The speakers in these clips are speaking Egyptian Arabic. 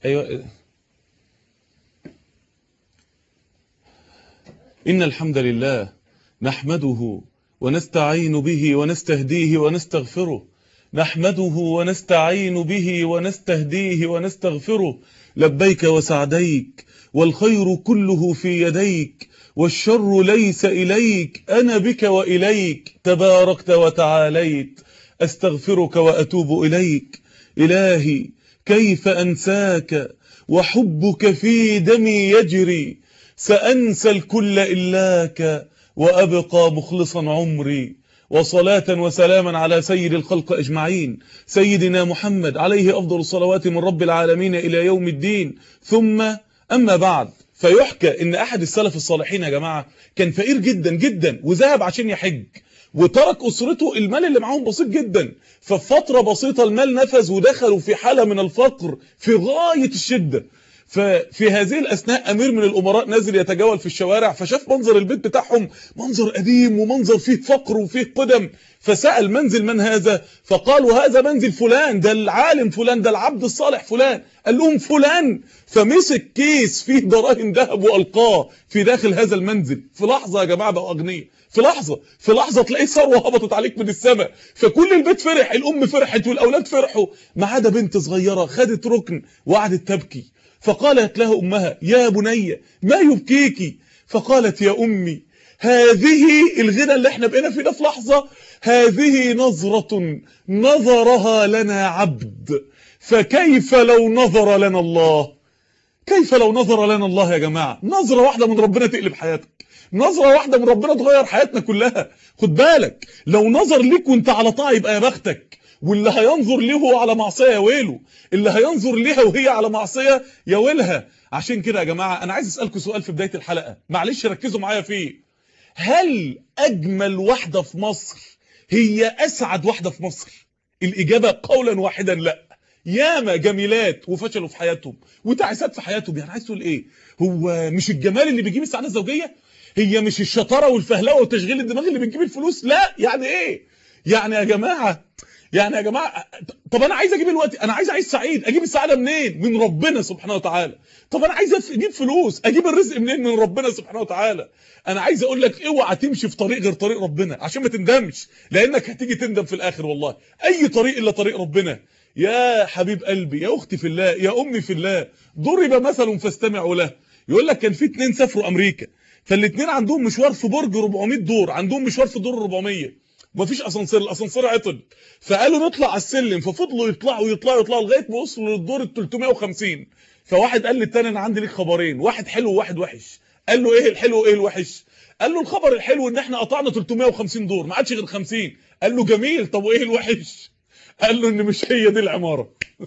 أيوة إن الحمد لله نحمده ونستعين به ونستهديه ونستغفره نحمده ونستعين به ونستهديه ونستغفره لبيك وسعديك والخير كله في يديك والشر ليس إليك أنا بك وإليك تباركت وتعاليت أستغفرك وأتوب إليك إلهي كيف أنساك وحبك في دمي يجري سأنسى الكل إلاك وأبقى مخلصا عمري وصلاة وسلاما على سيد الخلق أجمعين سيدنا محمد عليه أفضل الصلوات من رب العالمين إلى يوم الدين ثم أما بعد فيحكى ان احد السلف الصالحين يا جماعة كان فقير جدا جدا وذهب عشان يحج وترك اسرته المال اللي معاهم بسيط جدا ففي فترة بسيطة المال نفذ ودخلوا في حالة من الفقر في غاية الشدة ففي هذه الأثناء أمير من الأمراء نازل يتجول في الشوارع فشاف منظر البيت بتاعهم منظر قديم ومنظر فيه فقر وفيه قدم فسأل منزل من هذا فقالوا هذا منزل فلان ده العالم فلان ده العبد الصالح فلان قال لهم فلان فمسك كيس فيه دراهم ذهب وألقاه في داخل هذا المنزل في لحظة يا جماعة بقوا أغنياء في لحظة في لحظة تلاقي ثروة هبطت عليك من السماء فكل البيت فرح الأم فرحت والأولاد فرحوا ما عدا بنت صغيرة خدت ركن وقعدت تبكي فقالت له أمها يا بني ما يبكيك فقالت يا أمي هذه الغنى اللي احنا بقينا فيه ده في لحظة هذه نظرة نظرها لنا عبد فكيف لو نظر لنا الله كيف لو نظر لنا الله يا جماعة نظرة واحدة من ربنا تقلب حياتك نظرة واحدة من ربنا تغير حياتنا كلها خد بالك لو نظر ليك وانت على طاعة يبقى يا بختك واللي هينظر ليه هو على معصية يا ويله اللي هينظر ليها وهي على معصية يا ويلها عشان كده يا جماعة انا عايز اسألكم سؤال في بداية الحلقة معلش ركزوا معايا فيه هل اجمل واحدة في مصر هي اسعد واحدة في مصر الاجابة قولا واحدا لا ياما جميلات وفشلوا في حياتهم وتعسات في حياتهم يعني عايز تقول ايه هو مش الجمال اللي بيجيب السعاده الزوجيه هي مش الشطاره والفهلوه وتشغيل الدماغ اللي بتجيب الفلوس لا يعني ايه يعني يا جماعه يعني يا جماعه طب انا عايز اجيب الوقت انا عايز اعيش سعيد اجيب السعاده منين من ربنا سبحانه وتعالى طب انا عايز اجيب فلوس اجيب الرزق منين من ربنا سبحانه وتعالى انا عايز اقول لك اوعى تمشي في طريق غير طريق ربنا عشان ما تندمش لانك هتيجي تندم في الاخر والله اي طريق الا طريق ربنا يا حبيب قلبي يا اختي في الله يا امي في الله ضرب مثل فاستمعوا له يقول لك كان في اتنين سافروا امريكا فالاثنين عندهم مشوار في برج 400 دور عندهم مشوار في دور 400 ومفيش اسانسير الاسانسير عطل فقالوا نطلع على السلم ففضلوا يطلعوا يطلعوا يطلعوا لغايه ما وصلوا للدور ال 350 فواحد قال للتاني انا عندي ليك خبرين واحد حلو وواحد وحش قال له ايه الحلو وايه الوحش قال له الخبر الحلو ان احنا قطعنا 350 دور ما عادش غير 50 قال له جميل طب وايه الوحش قال له ان مش هي دي العماره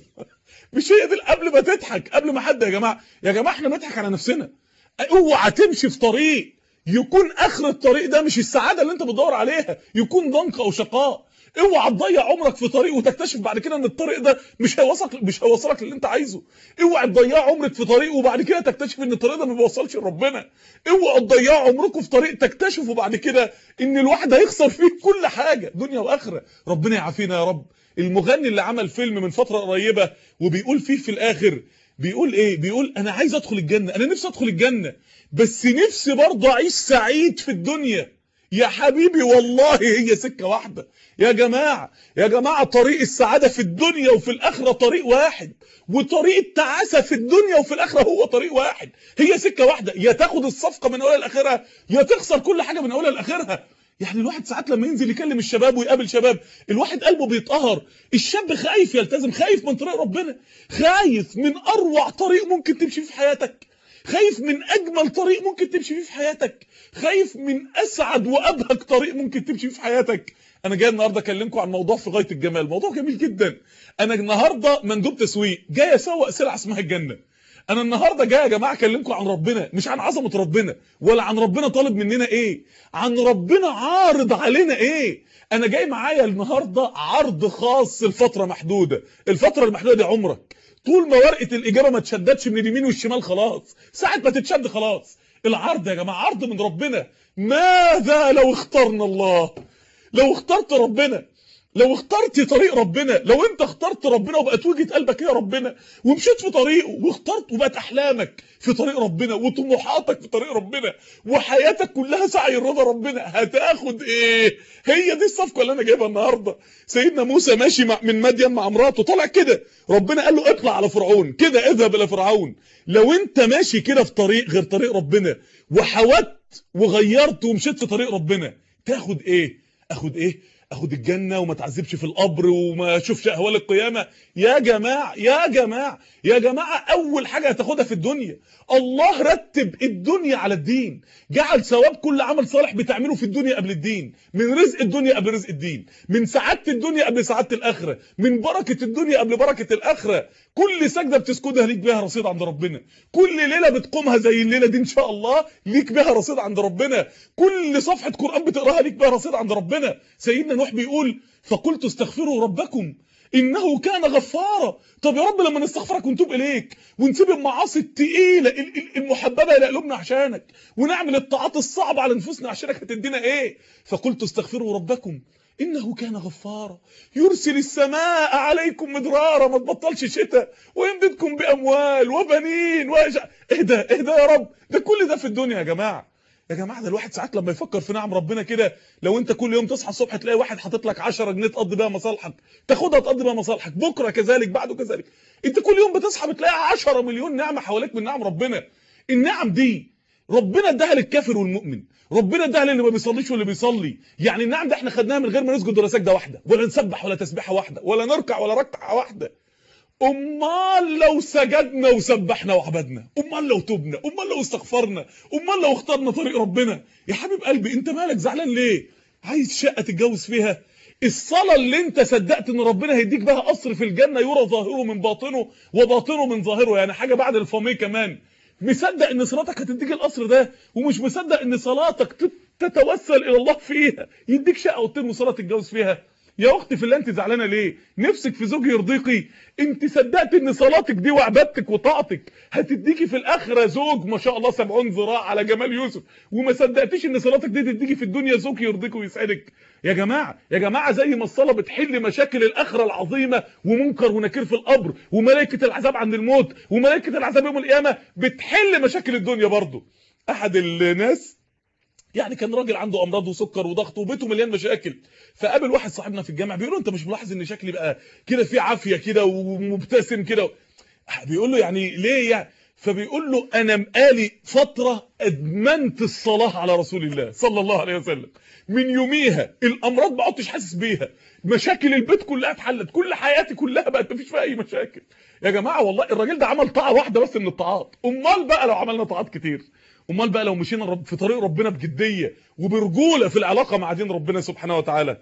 مش هي دي قبل ما تضحك قبل ما حد يا جماعه يا جماعه احنا بنضحك على نفسنا اوعى تمشي في طريق يكون اخر الطريق ده مش السعاده اللي انت بتدور عليها يكون ضنك او شقاء اوعى تضيع عمرك في طريق وتكتشف بعد كده ان الطريق ده مش هيوصلك مش هيوصلك للي انت عايزه اوعى تضيع عمرك في طريق وبعد كده تكتشف ان الطريق ده ما بيوصلش لربنا اوعى تضيع عمركم في طريق تكتشفوا بعد كده ان الواحد هيخسر فيه كل حاجه دنيا واخره ربنا يعافينا يا رب المغني اللي عمل فيلم من فتره قريبه وبيقول فيه في الاخر بيقول ايه بيقول انا عايز ادخل الجنه انا نفسي ادخل الجنه بس نفسي برضه اعيش سعيد في الدنيا يا حبيبي والله هي سكه واحده يا جماعه يا جماعه طريق السعاده في الدنيا وفي الاخره طريق واحد وطريق التعاسه في الدنيا وفي الاخره هو طريق واحد هي سكه واحده يا تاخد الصفقه من اولها لاخرها يا تخسر كل حاجه من اولها لاخرها يعني الواحد ساعات لما ينزل يكلم الشباب ويقابل شباب الواحد قلبه بيتقهر الشاب خايف يلتزم خايف من طريق ربنا خايف من اروع طريق ممكن تمشي فيه في حياتك خايف من اجمل طريق ممكن تمشي فيه في حياتك خايف من اسعد وابهج طريق ممكن تمشي فيه في حياتك انا جاي النهارده اكلمكم عن موضوع في غايه الجمال موضوع جميل جدا انا النهارده مندوب تسويق جاي اسوق سلعه اسمها الجنه انا النهارده جاي يا جماعه اكلمكم عن ربنا مش عن عظمه ربنا ولا عن ربنا طالب مننا ايه عن ربنا عارض علينا ايه انا جاي معايا النهارده عرض خاص لفتره محدوده الفتره المحدوده دي عمرك طول ما ورقه الاجابه ما تشددش من اليمين والشمال خلاص ساعه ما تتشد خلاص العرض يا جماعه عرض من ربنا ماذا لو اخترنا الله لو اخترت ربنا لو اخترت طريق ربنا لو انت اخترت ربنا وبقت وجهه قلبك هي ربنا ومشيت في طريقه واخترت وبقت احلامك في طريق ربنا وطموحاتك في طريق ربنا وحياتك كلها سعي رضا ربنا هتاخد ايه هي دي الصفقه اللي انا جايبها النهارده سيدنا موسى ماشي مع من مدين مع مراته طلع كده ربنا قال له اطلع على فرعون كده اذهب الى فرعون لو انت ماشي كده في طريق غير طريق ربنا وحودت وغيرت ومشيت في طريق ربنا تاخد ايه اخد ايه اخد الجنة وما تعذبش في القبر وما اشوفش اهوال القيامة يا جماعة يا جماعة يا جماعة اول حاجة هتاخدها في الدنيا الله رتب الدنيا على الدين جعل ثواب كل عمل صالح بتعمله في الدنيا قبل الدين من رزق الدنيا قبل رزق الدين من سعادة الدنيا قبل سعادة الاخرة من بركة الدنيا قبل بركة الاخرة كل سجدة بتسجدها ليك بيها رصيد عند ربنا كل ليلة بتقومها زي الليلة دي ان شاء الله ليك بيها رصيد عند ربنا كل صفحة قرآن بتقراها ليك بيها رصيد عند ربنا سيدنا نوح بيقول فقلت استغفروا ربكم انه كان غفارا طب يا رب لما نستغفرك ونتوب اليك ونسيب المعاصي التقيله المحببه الى قلوبنا عشانك ونعمل الطاعات الصعبه على نفوسنا عشانك هتدينا ايه فقلت استغفروا ربكم انه كان غفارا يرسل السماء عليكم مدرارا ما تبطلش شتاء ويمددكم باموال وبنين وأجع... ايه ده ايه ده يا رب ده كل ده في الدنيا يا جماعه يا جماعه ده الواحد ساعات لما يفكر في نعم ربنا كده لو انت كل يوم تصحى الصبح تلاقي واحد حاطط لك 10 جنيه تقضي بيها مصالحك تاخدها تقضي بيها مصالحك بكره كذلك بعده كذلك انت كل يوم بتصحى بتلاقي 10 مليون نعمه حواليك من نعم ربنا النعم دي ربنا اداها للكافر والمؤمن ربنا اداها للي ما بيصليش واللي بيصلي يعني النعم ده احنا خدناها من غير ما نسجد ولا سجده واحده ولا نسبح ولا تسبيحه واحده ولا نركع ولا ركعه واحده امال لو سجدنا وسبحنا وعبدنا امال لو تبنا امال لو استغفرنا امال لو اخترنا طريق ربنا يا حبيب قلبي انت مالك زعلان ليه عايز شقه تتجوز فيها الصلاه اللي انت صدقت ان ربنا هيديك بها قصر في الجنه يرى ظاهره من باطنه وباطنه من ظاهره يعني حاجه بعد الفامي كمان مصدق ان صلاتك هتديك القصر ده ومش مصدق ان صلاتك تتوسل الى الله فيها يديك شقه وتتم صلاه تتجوز فيها يا اختي في اللي انت زعلانه ليه نفسك في زوج يرضيكي انت صدقت ان صلاتك دي وعبادتك وطاعتك هتديكي في الاخره زوج ما شاء الله 70 ذراع على جمال يوسف وما صدقتيش ان صلاتك دي تديكي في الدنيا زوج يرضيك ويسعدك يا جماعه يا جماعه زي ما الصلاه بتحل مشاكل الاخره العظيمه ومنكر ونكير في القبر وملائكه العذاب عند الموت وملائكه العذاب يوم القيامه بتحل مشاكل الدنيا برضه احد الناس يعني كان راجل عنده امراض وسكر وضغط وبيته مليان مشاكل فقابل واحد صاحبنا في الجامعه بيقول له انت مش ملاحظ ان شكلي بقى كده في عافيه كده ومبتسم كده بيقول له يعني ليه يعني فبيقول له انا بقالي فتره ادمنت الصلاه على رسول الله صلى الله عليه وسلم من يوميها الامراض ما عدتش حاسس بيها مشاكل البيت كلها اتحلت كل حياتي كلها بقت مفيش فيها اي مشاكل يا جماعه والله الراجل ده عمل طاعه واحده بس من الطاعات امال بقى لو عملنا طاعات كتير امال بقى لو مشينا رب في طريق ربنا بجديه وبرجوله في العلاقه مع دين ربنا سبحانه وتعالى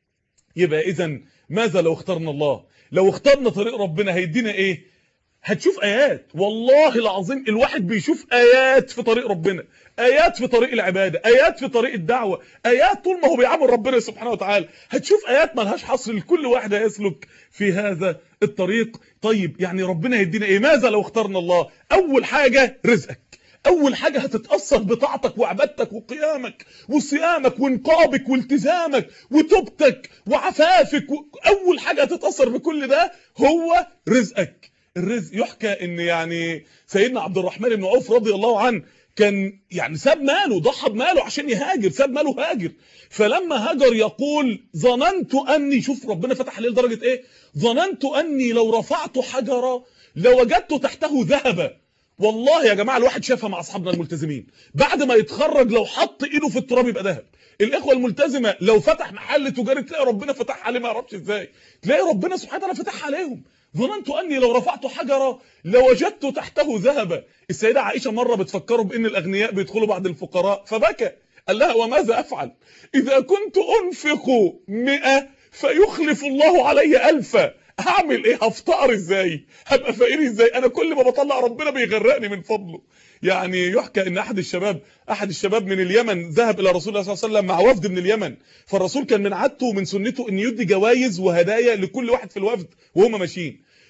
يبقى اذا ماذا لو اخترنا الله لو اخترنا طريق ربنا هيدينا ايه هتشوف ايات والله العظيم الواحد بيشوف ايات في طريق ربنا ايات في طريق العباده ايات في طريق الدعوه ايات طول ما هو بيعامل ربنا سبحانه وتعالى هتشوف ايات ملهاش حصر لكل واحد هيسلك في هذا الطريق طيب يعني ربنا يدينا ايه ماذا لو اخترنا الله اول حاجه رزقك اول حاجة هتتأثر بطاعتك وعبادتك وقيامك وصيامك وانقابك والتزامك وتوبتك وعفافك و... اول حاجة هتتأثر بكل ده هو رزقك الرزق يحكى ان يعني سيدنا عبد الرحمن بن عوف رضي الله عنه كان يعني ساب ماله ضحى بماله عشان يهاجر ساب ماله هاجر فلما هاجر يقول ظننت اني شوف ربنا فتح عليه لدرجه ايه ظننت اني لو رفعت حجرا لوجدت تحته ذهبا والله يا جماعه الواحد شافها مع اصحابنا الملتزمين بعد ما يتخرج لو حط ايده في التراب يبقى ذهب الاخوه الملتزمه لو فتح محل تجاري تلاقي ربنا فتح عليه ما يعرفش ازاي تلاقي ربنا سبحانه وتعالى فتح عليهم ظننت اني لو رفعت حجرا لوجدت تحته ذهبا السيده عائشه مره بتفكروا بان الاغنياء بيدخلوا بعد الفقراء فبكى قال لها وماذا افعل اذا كنت انفق 100 فيخلف الله علي ألفا هعمل ايه هفتقر ازاي هبقى فقير ازاي انا كل ما بطلع ربنا بيغرقني من فضله يعني يحكى ان احد الشباب احد الشباب من اليمن ذهب الى رسول الله صلى الله عليه وسلم مع وفد من اليمن فالرسول كان من عادته ومن سنته ان يدي جوائز وهدايا لكل واحد في الوفد وهم ماشيين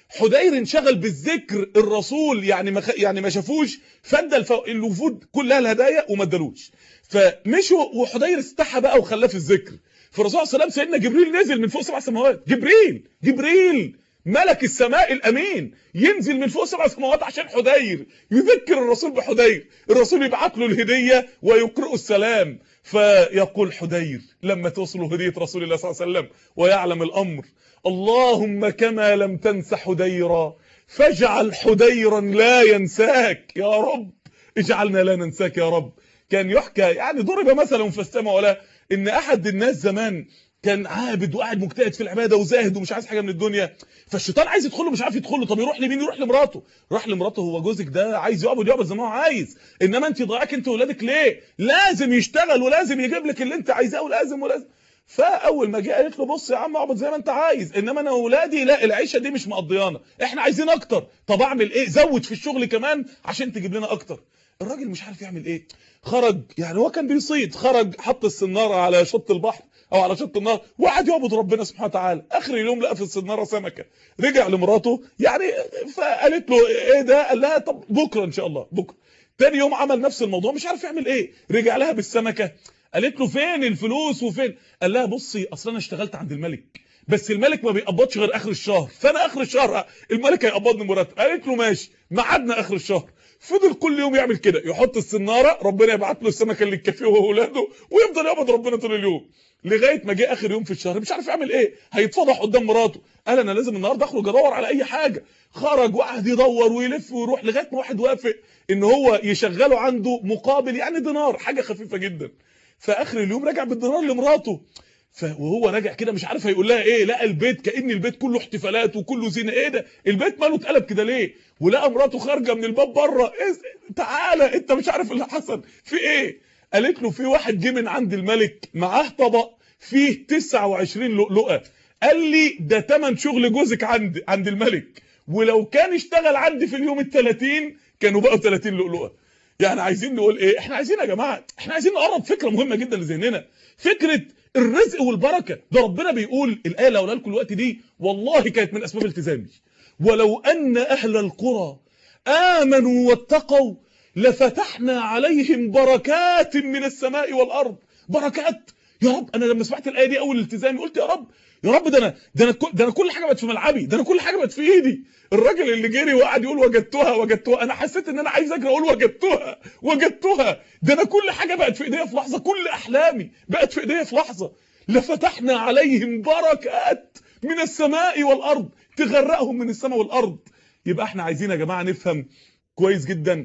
حدير انشغل بالذكر الرسول يعني ما خ... يعني ما شافوش فادى الف... الوفود كلها الهدايا وما ادالوش فمشوا وحدير استحى بقى وخلاه في الذكر فالرسول صلى الله عليه وسلم سيدنا جبريل نزل من فوق سبع سماوات جبريل جبريل ملك السماء الامين ينزل من فوق سبع سماوات عشان حدير يذكر الرسول بحدير الرسول يبعت له الهديه ويقرئه السلام فيقول حدير لما توصلوا هديه رسول الله صلى الله عليه وسلم ويعلم الامر اللهم كما لم تنس حديرا فاجعل حديرا لا ينساك يا رب اجعلنا لا ننساك يا رب كان يحكى يعني ضرب مثلا في السماء ولا ان احد الناس زمان كان عابد وقاعد مجتهد في العباده وزاهد ومش عايز حاجه من الدنيا فالشيطان عايز يدخله مش عارف يدخله طب يروح لمين يروح لمراته راح لمراته هو جوزك ده عايز يعبد يعبد زي ما هو عايز انما انت ضايعك انت واولادك ليه لازم يشتغل ولازم يجيب لك اللي انت عايزاه ولازم ولازم فاول ما جه قالت له بص يا عم اعبد زي ما انت عايز انما انا واولادي لا العيشه دي مش مقضيانا احنا عايزين اكتر طب اعمل ايه زود في الشغل كمان عشان تجيب لنا اكتر الراجل مش عارف يعمل ايه خرج يعني هو كان بيصيد خرج حط السناره على شط البحر او على شط النهر وقعد يعبد ربنا سبحانه وتعالى اخر اليوم لقى في السناره سمكه رجع لمراته يعني فقالت له ايه ده قال لها طب بكره ان شاء الله بكره تاني يوم عمل نفس الموضوع مش عارف يعمل ايه رجع لها بالسمكه قالت له فين الفلوس وفين قال لها بصي اصل انا اشتغلت عند الملك بس الملك ما بيقبضش غير اخر الشهر فانا اخر الشهر الملك هيقبضني مرتب قالت له ماشي ميعادنا اخر الشهر فضل كل يوم يعمل كده يحط السناره ربنا يبعت له السمكه اللي تكفيه هو واولاده ويفضل يعبد ربنا طول اليوم لغايه ما جه اخر يوم في الشهر مش عارف يعمل ايه هيتفضح قدام مراته قال انا لازم النهارده اخرج ادور على اي حاجه خرج وقعد يدور ويلف ويروح لغايه ما واحد وافق ان هو يشغله عنده مقابل يعني دينار حاجه خفيفه جدا فاخر اليوم رجع بالدينار لمراته وهو راجع كده مش عارف هيقول لها ايه لقى البيت كان البيت كله احتفالات وكله زينه ايه ده البيت ماله اتقلب كده ليه ولقى مراته خارجه من الباب بره إيه تعالى انت مش عارف اللي حصل في ايه قالت له في واحد جه من عند الملك معاه طبق فيه 29 لؤلؤه قال لي ده تمن شغل جوزك عند عند الملك ولو كان اشتغل عندي في اليوم ال30 كانوا بقوا 30 لؤلؤه يعني عايزين نقول ايه احنا عايزين يا جماعه احنا عايزين نقرب فكره مهمه جدا لذهننا فكره الرزق والبركه ده ربنا بيقول الايه اللي هقولها لكم الوقت دي والله كانت من اسباب التزامي ولو ان اهل القرى امنوا واتقوا لفتحنا عليهم بركات من السماء والارض بركات يا رب انا لما سمعت الايه دي اول التزامي قلت يا رب يا رب ده انا ده انا ده انا كل حاجه بقت في ملعبي ده انا كل حاجه بقت في ايدي الراجل اللي جري وقعد يقول وجدتها وجدتها انا حسيت ان انا عايز اجري اقول وجدتها وجدتها ده انا كل حاجه بقت في ايديا في لحظه كل احلامي بقت في ايديا في لحظه لفتحنا عليهم بركات من السماء والارض تغرقهم من السماء والارض يبقى احنا عايزين يا جماعه نفهم كويس جدا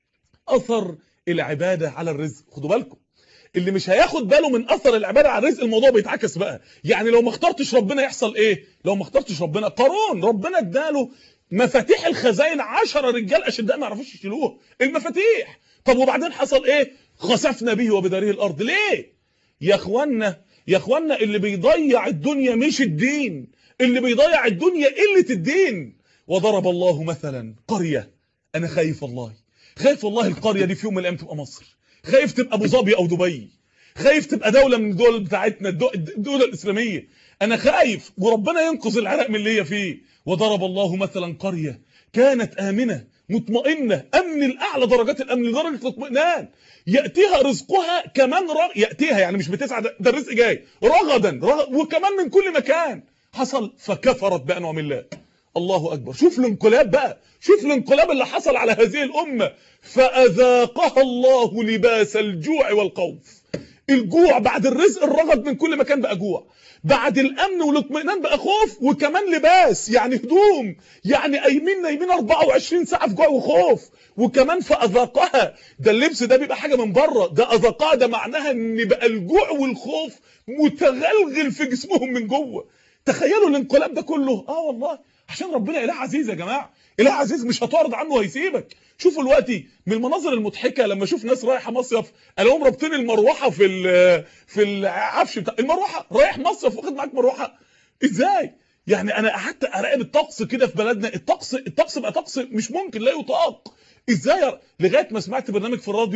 اثر العباده على الرزق خدوا بالكم اللي مش هياخد باله من اثر العباده على الرزق الموضوع بيتعكس بقى يعني لو ما اخترتش ربنا يحصل ايه لو ما اخترتش ربنا قارون ربنا اداله مفاتيح الخزائن 10 رجال اشداء ما يعرفوش يشيلوها المفاتيح طب وبعدين حصل ايه خسفنا به وبداره الارض ليه يا اخوانا يا اخوانا اللي بيضيع الدنيا مش الدين اللي بيضيع الدنيا قله الدين وضرب الله مثلا قريه انا خايف والله خايف والله القريه دي في يوم من الايام تبقى مصر خايف تبقى ابو ظبي او دبي خايف تبقى دوله من الدول بتاعتنا الدوله الاسلاميه انا خايف وربنا ينقذ العراق من اللي هي فيه وضرب الله مثلا قريه كانت امنه مطمئنه امن الاعلى درجات الامن لدرجه الاطمئنان ياتيها رزقها كمان رغ... ياتيها يعني مش بتسعى ده الرزق جاي رغدا رغ... وكمان من كل مكان حصل فكفرت بانعم الله الله اكبر شوف الانقلاب بقى شوف الانقلاب اللي حصل على هذه الامه فاذاقها الله لباس الجوع والخوف الجوع بعد الرزق الرغد من كل مكان بقى جوع بعد الامن والاطمئنان بقى خوف وكمان لباس يعني هدوم يعني قايمين نايمين 24 ساعه في جوع وخوف وكمان فاذاقها ده اللبس ده بيبقى حاجه من بره ده اذاقها ده معناها ان بقى الجوع والخوف متغلغل في جسمهم من جوه تخيلوا الانقلاب ده كله اه والله عشان ربنا اله عزيز يا جماعه اله عزيز مش هتعرض عنه وهيسيبك شوفوا دلوقتي من المناظر المضحكه لما اشوف ناس رايحه مصيف الاقيهم رابطين المروحه في في العفش بتاع المروحه رايح مصيف واخد معاك مروحه ازاي يعني انا قعدت اراقب الطقس كده في بلدنا الطقس الطقس بقى طقس مش ممكن لا يطاق ازاي لغايه ما سمعت برنامج في الراديو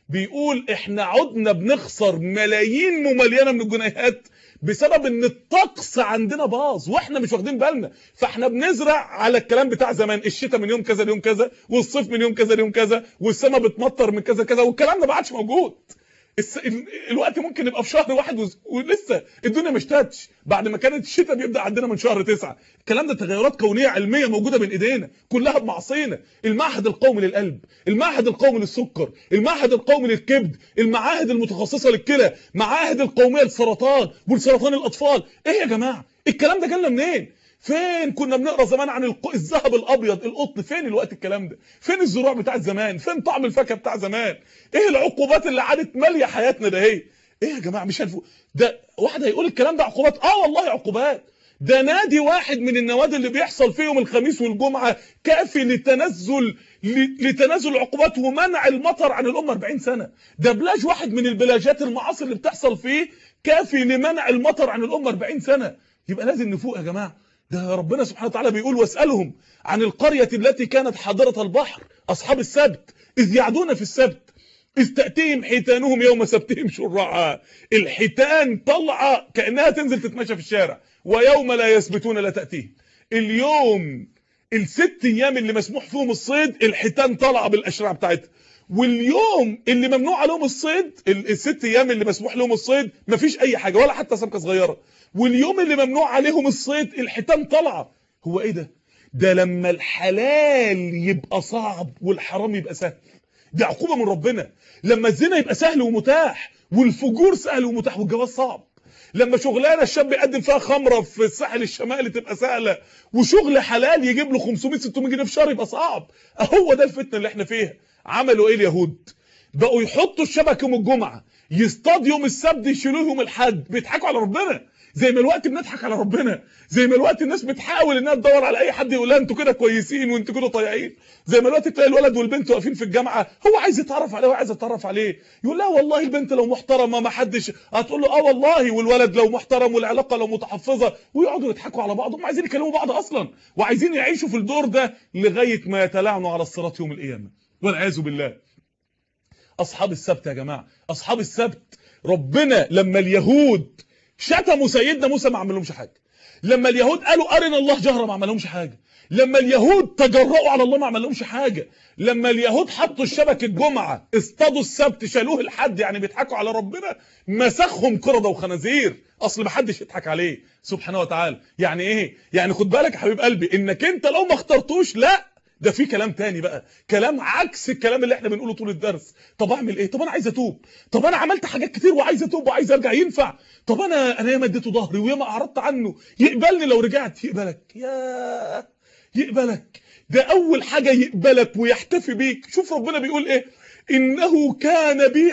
بيقول احنا عدنا بنخسر ملايين مملينه من الجنيهات بسبب ان الطقس عندنا باظ واحنا مش واخدين بالنا فاحنا بنزرع على الكلام بتاع زمان الشتاء من يوم كذا ليوم كذا والصيف من يوم كذا ليوم كذا والسماء بتمطر من كذا كذا والكلام ده ما عادش موجود الس... الوقت ممكن يبقى في شهر واحد و... ولسه الدنيا ما اشتدتش بعد ما كانت الشتاء بيبدا عندنا من شهر تسعة الكلام ده تغيرات كونيه علميه موجوده بين ايدينا كلها بمعصينا المعهد القومي للقلب المعهد القومي للسكر المعهد القومي للكبد المعاهد المتخصصه للكلى معاهد القوميه للسرطان ولسرطان الاطفال ايه يا جماعه الكلام ده جالنا منين فين كنا بنقرا زمان عن الق... الذهب الابيض القطن فين الوقت الكلام ده فين الزروع بتاع زمان فين طعم الفاكهه بتاع زمان ايه العقوبات اللي عادت ماليه حياتنا ده هي ايه يا جماعه مش هنفو ده واحد هيقول الكلام ده عقوبات اه والله عقوبات ده نادي واحد من النوادي اللي بيحصل فيهم الخميس والجمعه كافي لتنزل لتنازل العقوبات ومنع المطر عن الامه 40 سنه ده بلاج واحد من البلاجات المعاصر اللي بتحصل فيه كافي لمنع المطر عن الامه 40 سنه يبقى لازم نفوق يا جماعه ده ربنا سبحانه وتعالى بيقول واسألهم عن القرية التي كانت حاضرة البحر أصحاب السبت إذ يعدون في السبت إذ تأتيهم حيتانهم يوم سبتهم شرعا الحيتان طلعة كأنها تنزل تتمشى في الشارع ويوم لا يثبتون لا تأتيهم اليوم الست أيام اللي مسموح فيهم الصيد الحيتان طالعة بالأشرع بتاعتها واليوم اللي ممنوع عليهم الصيد الست ايام اللي مسموح لهم الصيد مفيش اي حاجه ولا حتى سمكه صغيره واليوم اللي ممنوع عليهم الصيد الحيتان طالعه هو ايه ده ده لما الحلال يبقى صعب والحرام يبقى سهل دي عقوبه من ربنا لما الزنا يبقى سهل ومتاح والفجور سهل ومتاح والجواز صعب لما شغلانه الشاب يقدم فيها خمره في الساحل الشمالي تبقى سهله وشغل حلال يجيب له 500 600 جنيه في شهر يبقى صعب اهو ده الفتنه اللي احنا فيها عملوا ايه اليهود بقوا يحطوا الشبك يوم الجمعه يصطاد يوم السبت يشيلوه يوم الحد بيضحكوا على ربنا زي ما الوقت بنضحك على ربنا زي ما الوقت الناس بتحاول انها تدور على اي حد يقول لها انتوا كده كويسين وانتوا كده طيعين زي ما الوقت تلاقي الولد والبنت واقفين في الجامعه هو عايز يتعرف عليه وعايز يتعرف عليه يقول لها والله البنت لو محترمه ما حدش هتقول له اه والله والولد لو محترم والعلاقه لو متحفظه ويقعدوا يضحكوا على بعض هم عايزين يكلموا بعض اصلا وعايزين يعيشوا في الدور ده لغايه ما يتلاعنوا على الصراط يوم القيامه والعياذ بالله اصحاب السبت يا جماعه اصحاب السبت ربنا لما اليهود شتموا سيدنا موسى ما عملهمش حاجه لما اليهود قالوا ارنا الله جهره ما عملهمش حاجه لما اليهود تجرؤوا على الله ما عملهمش حاجه لما اليهود حطوا الشبك الجمعه اصطادوا السبت شالوه لحد يعني بيضحكوا على ربنا مسخهم قرده وخنازير اصل ما حدش يضحك عليه سبحانه وتعالى يعني ايه يعني خد بالك يا حبيب قلبي انك انت لو ما اخترتوش لا ده في كلام تاني بقى كلام عكس الكلام اللي احنا بنقوله طول الدرس طب اعمل ايه طب انا عايز اتوب طب انا عملت حاجات كتير وعايز اتوب وعايز ارجع ينفع طب انا انا ياما اديته ظهري وياما اعرضت عنه يقبلني لو رجعت يقبلك يا يقبلك ده اول حاجه يقبلك ويحتفي بيك شوف ربنا بيقول ايه انه كان بي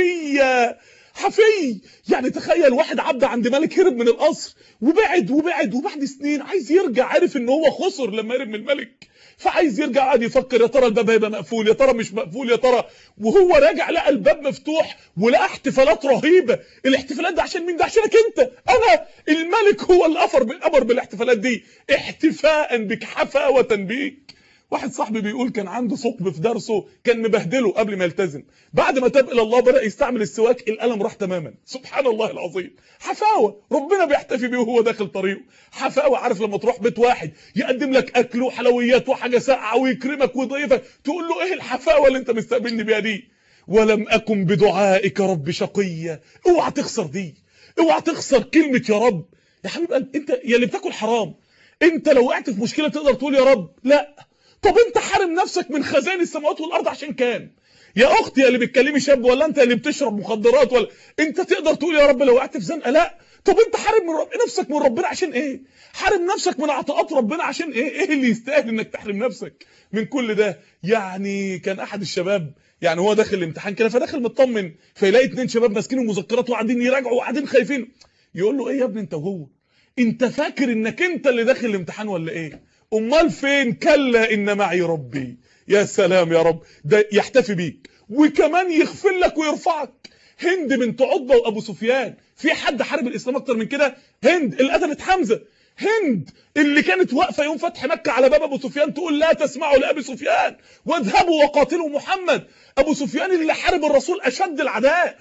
حفيا حفي يعني تخيل واحد عبد عند ملك هرب من القصر وبعد وبعد وبعد سنين عايز يرجع عارف ان هو خسر لما هرب من الملك فعايز يرجع قاعد يفكر يا ترى الباب هيبقى مقفول يا ترى مش مقفول يا ترى وهو راجع لقى الباب مفتوح ولقى احتفالات رهيبه الاحتفالات ده عشان مين ده عشانك انت انا الملك هو اللي امر بالامر بالاحتفالات دي احتفاء بك حفاوه بيك واحد صاحبي بيقول كان عنده ثقب في درسه كان مبهدله قبل ما يلتزم بعد ما تاب الى الله بدا يستعمل السواك الالم راح تماما سبحان الله العظيم حفاوه ربنا بيحتفي بيه وهو داخل طريقه حفاوه عارف لما تروح بيت واحد يقدم لك اكل وحلويات وحاجه ساقعه ويكرمك ويضيفك تقول له ايه الحفاوه اللي انت مستقبلني بيها دي ولم اكن بدعائك رب شقيا اوعى تخسر دي اوعى تخسر كلمه يا رب يا حبيب قلبي انت يا اللي بتاكل حرام انت لو وقعت في مشكله تقدر تقول يا رب لا طب انت حارم نفسك من خزائن السماوات والارض عشان كام يا اختي يا اللي بتكلمي شاب ولا انت اللي بتشرب مخدرات ولا انت تقدر تقول يا رب لو وقعت في زنقه لا طب انت حارم من رب... نفسك من ربنا عشان ايه حارم نفسك من عطاءات ربنا عشان ايه ايه اللي يستاهل انك تحرم نفسك من كل ده يعني كان احد الشباب يعني هو داخل الامتحان كده فداخل مطمن فيلاقي اتنين شباب ماسكين المذكرات وقاعدين يراجعوا وقاعدين خايفين يقول له ايه يا ابني انت وهو انت فاكر انك انت اللي داخل الامتحان ولا ايه امال فين كلا ان معي ربي يا سلام يا رب ده يحتفي بيك وكمان يغفر لك ويرفعك هند بنت عتبه وابو سفيان في حد حارب الاسلام اكتر من كده هند اللي قتلت حمزه هند اللي كانت واقفه يوم فتح مكه على باب ابو سفيان تقول لا تسمعوا لابي سفيان واذهبوا وقاتلوا محمد ابو سفيان اللي حارب الرسول اشد العداء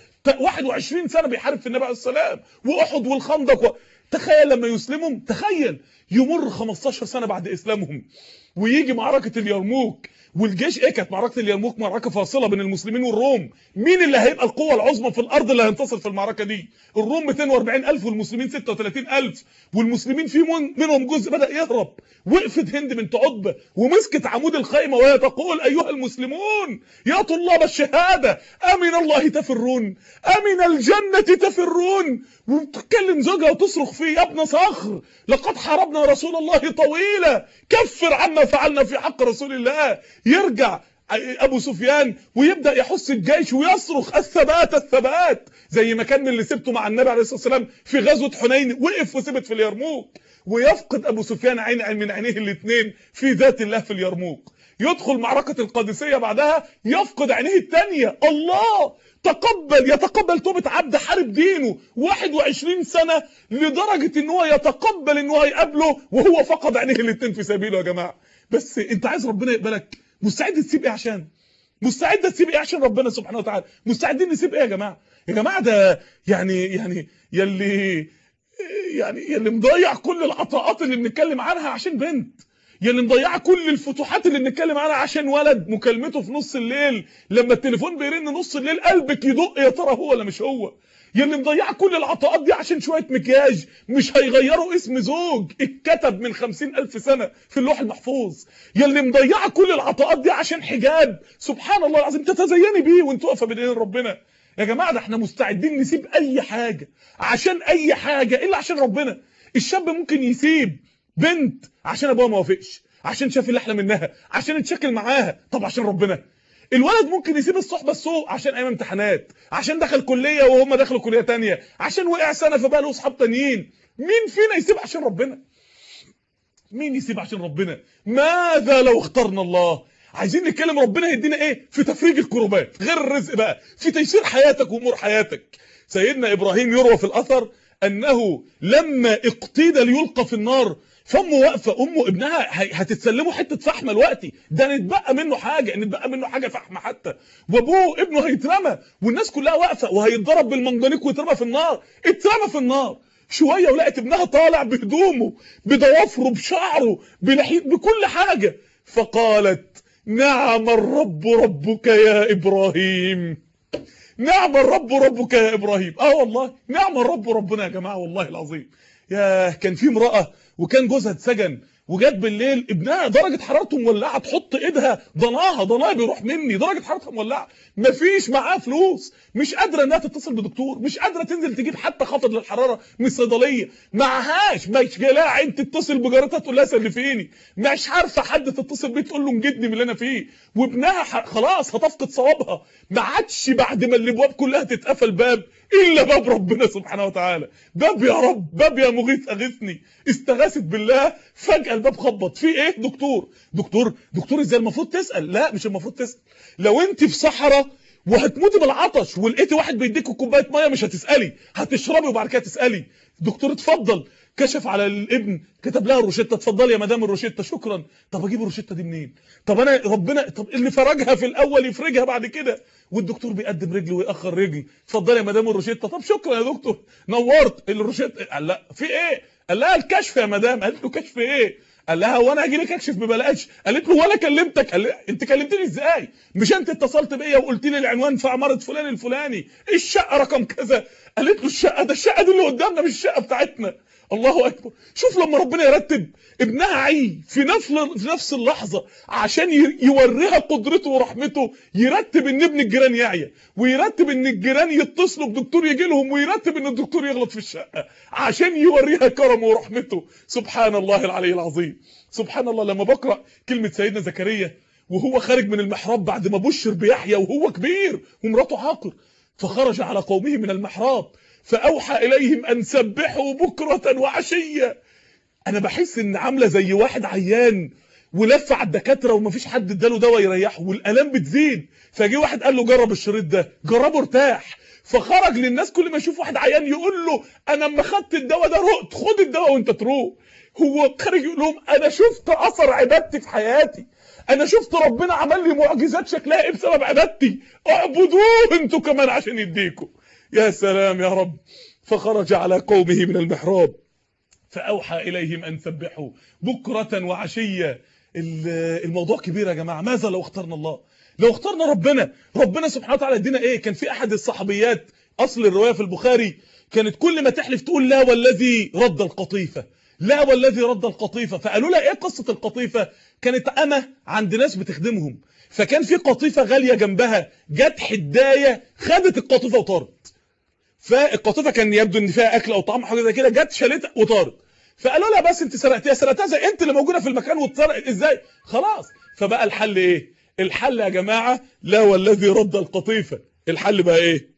21 سنه بيحارب في النبي عليه السلام واحد والخندق و... تخيل لما يسلموا تخيل يمر 15 سنه بعد اسلامهم ويجي معركه اليرموك والجيش ايه كانت معركه اليرموك معركه فاصله بين المسلمين والروم مين اللي هيبقى القوه العظمى في الارض اللي هينتصر في المعركه دي الروم 240000 والمسلمين 36000 والمسلمين في منهم جزء بدا يهرب وقفت هند بنت عتبه ومسكت عمود الخيمه وهي تقول ايها المسلمون يا طلاب الشهاده امن الله تفرون امن الجنه تفرون وتكلم زوجها وتصرخ فيه يا ابن صخر لقد حاربنا رسول الله طويلا كفر عما فعلنا في حق رسول الله يرجع ابو سفيان ويبدا يحث الجيش ويصرخ الثبات الثبات زي ما كان اللي سبته مع النبي عليه الصلاه والسلام في غزوه حنين وقف وثبت في اليرموك ويفقد ابو سفيان عين من عينيه الاثنين في ذات الله في اليرموك يدخل معركه القادسيه بعدها يفقد عينيه الثانيه الله تقبل يتقبل توبه عبد حارب دينه 21 سنه لدرجه ان هو يتقبل ان هو يقابله وهو فقد عينيه الاثنين في سبيله يا جماعه بس انت عايز ربنا يقبلك مستعد تسيب ايه عشان مستعد تسيب ايه عشان ربنا سبحانه وتعالى مستعدين نسيب ايه يا جماعه يا جماعه ده يعني يعني يلي يعني يلي مضيع كل العطاءات اللي بنتكلم عنها عشان بنت يلي مضيعه كل الفتوحات اللي بنتكلم عنها عشان ولد مكالمته في نص الليل لما التليفون بيرن نص الليل قلبك يدق يا ترى هو ولا مش هو يلي مضيعه كل العطاءات دي عشان شويه مكياج مش هيغيروا اسم زوج اتكتب من خمسين ألف سنة في اللوح المحفوظ يلي مضيعه كل العطاءات دي عشان حجاب سبحان الله العظيم تتزيني بيه وانت واقفه بين ايدين ربنا يا جماعه ده احنا مستعدين نسيب اي حاجه عشان اي حاجه الا عشان ربنا الشاب ممكن يسيب بنت عشان ابوها ما وافقش عشان شاف اللي احلى منها عشان اتشكل معاها طب عشان ربنا الولد ممكن يسيب الصحبه السوء عشان ايام امتحانات عشان دخل كليه وهم دخلوا كليه تانية عشان وقع سنه فبقى له اصحاب تانيين مين فينا يسيب عشان ربنا مين يسيب عشان ربنا ماذا لو اخترنا الله عايزين نتكلم ربنا يدينا ايه في تفريج الكروبات غير الرزق بقى في تيسير حياتك وامور حياتك سيدنا ابراهيم يروى في الاثر انه لما اقتيد ليلقى في النار فامه واقفه امه ابنها هتتسلموا حته فحم دلوقتي ده نتبقى منه حاجه نتبقى منه حاجه فحم حتى وابوه ابنه هيترمى والناس كلها واقفه وهيتضرب بالمنجنيق ويترمى في النار اترمى في النار شويه ولقت ابنها طالع بهدومه بضوافره بشعره بلحيه بكل حاجه فقالت نعم الرب ربك يا ابراهيم نعم الرب ربك يا ابراهيم اه والله نعم الرب ربنا يا جماعه والله العظيم يا كان في امراه وكان جوزها اتسجن وجت بالليل ابنها درجه حرارته مولعه تحط ايدها ضناها ضناها بيروح مني درجه حرارتها مولعه مفيش معاها فلوس مش قادره انها تتصل بدكتور مش قادره تنزل تجيب حتى خفض للحراره من الصيدليه معهاش مش جايه عين تتصل بجارتها تقول لها سلفيني مش عارفه حد تتصل بيه تقول له انجدني من اللي انا فيه وابنها خلاص هتفقد صوابها ما عادش بعد ما الابواب كلها تتقفل باب الا باب ربنا سبحانه وتعالى باب يا رب باب يا مغيث اغثني استغاثت بالله فجاه الباب خبط في ايه دكتور دكتور دكتور ازاي المفروض تسال لا مش المفروض تسال لو انت في صحراء وهتموتي بالعطش ولقيتي واحد بيديك كوبايه ميه مش هتسالي هتشربي وبعد كده تسالي دكتور اتفضل كشف على الابن كتب لها الروشته اتفضلي يا مدام الروشته شكرا طب اجيب الروشته دي منين طب انا ربنا طب اللي فرجها في الاول يفرجها بعد كده والدكتور بيقدم رجل ويأخر رجل اتفضلي يا مدام الروشته طب شكرا يا دكتور نورت الروشته قال لا في ايه قال لها الكشف يا مدام قالت له كشف ايه قال لها وانا هاجي لك اكشف ببلاش قالت له وانا كلمتك قال انت كلمتني ازاي مش انت اتصلت بيا وقلت لي العنوان في عماره فلان الفلاني الشقه رقم كذا قالت له الشقه ده الشقه دي اللي قدامنا مش الشقه بتاعتنا الله اكبر شوف لما ربنا يرتب ابنها عي في نفس في نفس اللحظه عشان يوريها قدرته ورحمته يرتب ان ابن الجيران يعيا ويرتب ان الجيران يتصلوا بدكتور يجي لهم ويرتب ان الدكتور يغلط في الشقه عشان يوريها كرمه ورحمته سبحان الله العلي العظيم سبحان الله لما بقرا كلمه سيدنا زكريا وهو خارج من المحراب بعد ما بشر بيحيى وهو كبير ومراته عاقر فخرج على قومه من المحراب فاوحى اليهم ان سبحوا بكره وعشيه انا بحس ان عامله زي واحد عيان ولف على الدكاتره ومفيش حد اداله دواء يريحه والالام بتزيد فجه واحد قال له جرب الشريط ده جربه ارتاح فخرج للناس كل ما يشوف واحد عيان يقول له انا اما خدت الدواء ده رقت خد الدواء وانت تروق هو خارج يقول لهم انا شفت اثر عبادتي في حياتي انا شفت ربنا عمل لي معجزات شكلها ايه بسبب عبادتي اعبدوه انتوا كمان عشان يديكم يا سلام يا رب فخرج على قومه من المحراب فأوحى إليهم أن سبحوا بكرة وعشية الموضوع كبير يا جماعة ماذا لو اخترنا الله لو اخترنا ربنا ربنا سبحانه وتعالى يدينا ايه كان في احد الصحابيات اصل الرواية في البخاري كانت كل ما تحلف تقول لا والذي رد القطيفة لا والذي رد القطيفة فقالوا لها ايه قصة القطيفة كانت أمة عند ناس بتخدمهم فكان في قطيفة غالية جنبها جت حداية خدت القطيفة وطارت فالقطيفه كان يبدو ان فيها اكل او طعام حاجه زي كده جت شالتها وطارت فقالوا لها بس انت سرقتيها سرقتها زي انت اللي موجوده في المكان واتسرقت ازاي خلاص فبقى الحل ايه الحل يا جماعه لا والذي رد القطيفه الحل بقى ايه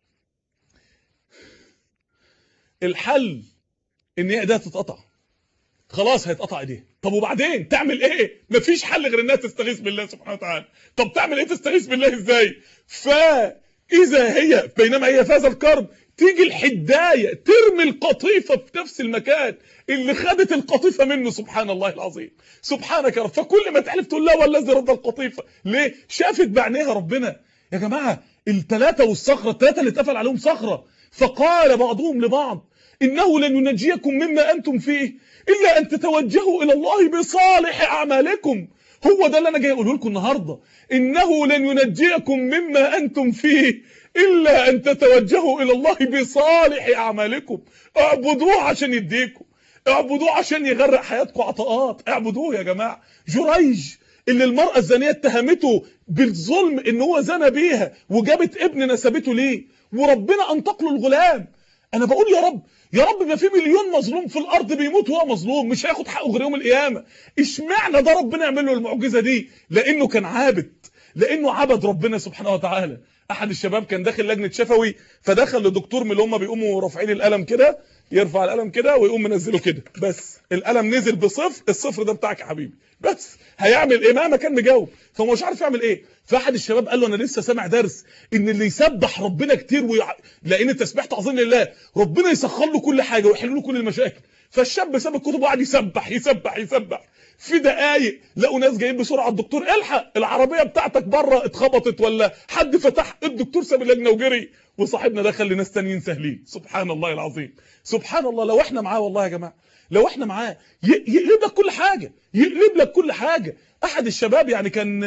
الحل ان ايديها تتقطع خلاص هيتقطع ايديها طب وبعدين تعمل ايه مفيش حل غير انها تستغيث بالله سبحانه وتعالى طب تعمل ايه تستغيث بالله ازاي ف إذا هي بينما هي في هذا الكرب تيجي الحداية ترمي القطيفة في نفس المكان اللي خدت القطيفة منه سبحان الله العظيم سبحانك يا رب فكل ما تحلف تقول لا والذي رد القطيفة ليه شافت بعينيها ربنا يا جماعة الثلاثة والصخرة الثلاثة اللي اتقفل عليهم صخرة فقال بعضهم لبعض إنه لن ينجيكم مما أنتم فيه إلا أن تتوجهوا إلى الله بصالح أعمالكم هو ده اللي انا جاي اقوله لكم النهارده انه لن ينجيكم مما انتم فيه الا ان تتوجهوا الى الله بصالح اعمالكم اعبدوه عشان يديكم اعبدوه عشان يغرق حياتكم عطاءات اعبدوه يا جماعه جريج اللي المرأة الزانية اتهمته بالظلم ان هو زنى بيها وجابت ابن نسبته ليه وربنا انطق له الغلام انا بقول يا رب يا رب ما في مليون مظلوم في الارض بيموت وهو مظلوم مش هياخد حقه غير يوم القيامه اشمعنى ده ربنا يعمل له المعجزه دي لانه كان عابد لانه عبد ربنا سبحانه وتعالى احد الشباب كان داخل لجنه شفوي فدخل لدكتور من اللي هم بيقوموا رافعين القلم كده يرفع القلم كده ويقوم منزله كده بس القلم نزل بصفر الصفر ده بتاعك يا حبيبي بس هيعمل ايه مهما كان مجاوب فهو مش عارف يعمل ايه فاحد الشباب قال له انا لسه سامع درس ان اللي يسبح ربنا كتير ويع... لان التسبيح تعظيم لله ربنا يسخر له كل حاجه ويحل له كل المشاكل فالشاب ساب الكتب وقعد يسبح يسبح يسبح في دقايق لقوا ناس جايين بسرعه الدكتور الحق العربيه بتاعتك بره اتخبطت ولا حد فتح الدكتور ساب اللجنه وجري وصاحبنا دخل لناس تانيين سهلين سبحان الله العظيم سبحان الله لو احنا معاه والله يا جماعه لو احنا معاه يقلب لك كل حاجه يقلب لك كل حاجه احد الشباب يعني كان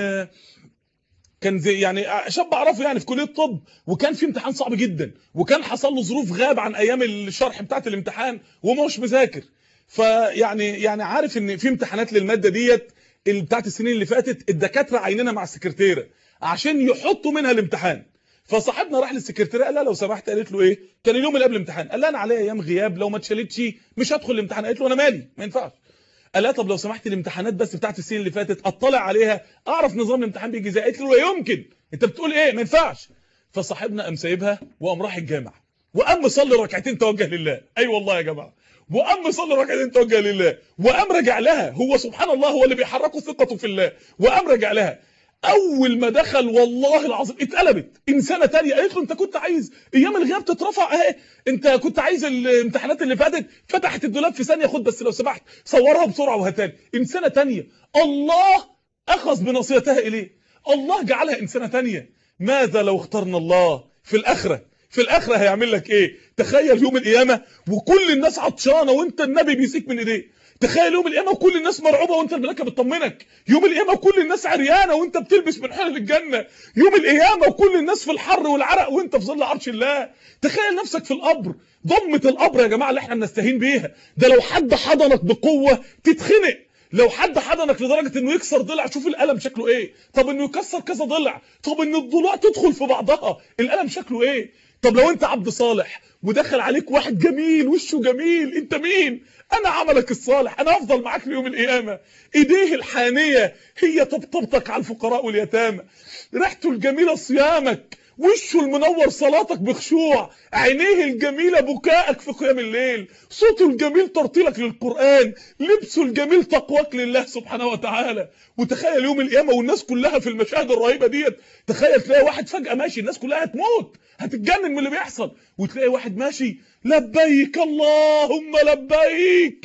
كان زي يعني شاب اعرفه يعني في كليه الطب وكان في امتحان صعب جدا وكان حصل له ظروف غاب عن ايام الشرح بتاعه الامتحان وما مش مذاكر فيعني يعني عارف ان في امتحانات للماده ديت بتاعت السنين اللي فاتت الدكاتره عيننا مع السكرتيره عشان يحطوا منها الامتحان فصاحبنا راح للسكرتيره قال لها لو سمحت قالت له ايه كان اليوم اللي قبل الامتحان قال لها انا عليا ايام غياب لو ما اتشالتش مش هدخل الامتحان قالت له انا مالي ما ينفعش قال لها طب لو سمحت الامتحانات بس بتاعت السنين اللي فاتت اطلع عليها اعرف نظام الامتحان بيجي ازاي قالت له لا يمكن انت بتقول ايه ما ينفعش فصاحبنا قام سايبها وقام راح الجامع وقام مصلي ركعتين توجه لله اي أيوة والله يا جماعه وقام مصلي ركعتين توجه لله وقام رجع لها هو سبحان الله هو اللي بيحركه ثقته في الله وقام رجع لها اول ما دخل والله العظيم اتقلبت انسانه تانية قالت له انت كنت عايز ايام الغياب تترفع اهي انت كنت عايز الامتحانات اللي فاتت فتحت الدولاب في ثانيه خد بس لو سمحت صورها بسرعه وهاتها انسانه تانية الله اخذ بنصيحتها اليه الله جعلها انسانه تانية ماذا لو اخترنا الله في الاخره في الاخره هيعمل لك ايه تخيل يوم القيامه وكل الناس عطشانه وانت النبي بيسيك من ايديه تخيل يوم القيامه وكل الناس مرعوبه وانت الملائكه بتطمنك يوم القيامه وكل الناس عريانه وانت بتلبس من حلل الجنه يوم القيامه وكل الناس في الحر والعرق وانت في ظل عرش الله تخيل نفسك في القبر ضمه القبر يا جماعه اللي احنا بنستهين بيها ده لو حد حضنك بقوه تتخنق لو حد حضنك لدرجه انه يكسر ضلع شوف الالم شكله ايه طب انه يكسر كذا ضلع طب ان الضلوع تدخل في بعضها الالم شكله ايه طب لو انت عبد صالح ودخل عليك واحد جميل وشه جميل انت مين انا عملك الصالح انا افضل معاك ليوم القيامه ايديه الحانيه هي طبطبتك على الفقراء واليتامى ريحته الجميله صيامك وشه المنور صلاتك بخشوع عينيه الجميلة بكائك في قيام الليل صوته الجميل ترتيلك للقرآن لبسه الجميل تقواك لله سبحانه وتعالى وتخيل يوم القيامة والناس كلها في المشاهد الرهيبة ديت تخيل تلاقي واحد فجأة ماشي الناس كلها هتموت هتتجنن من اللي بيحصل وتلاقي واحد ماشي لبيك اللهم لبيك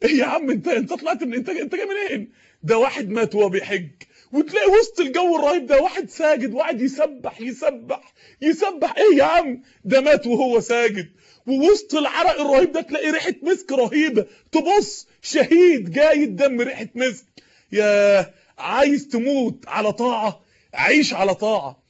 ايه يا عم انت انت طلعت من انت انت جاي منين ده واحد مات وهو بيحج وتلاقي وسط الجو الرهيب ده واحد ساجد وقاعد يسبح يسبح يسبح ايه يا عم ده مات وهو ساجد ووسط العرق الرهيب ده تلاقي ريحه مسك رهيبه تبص شهيد جاي الدم ريحه مسك يا عايز تموت على طاعه عيش على طاعه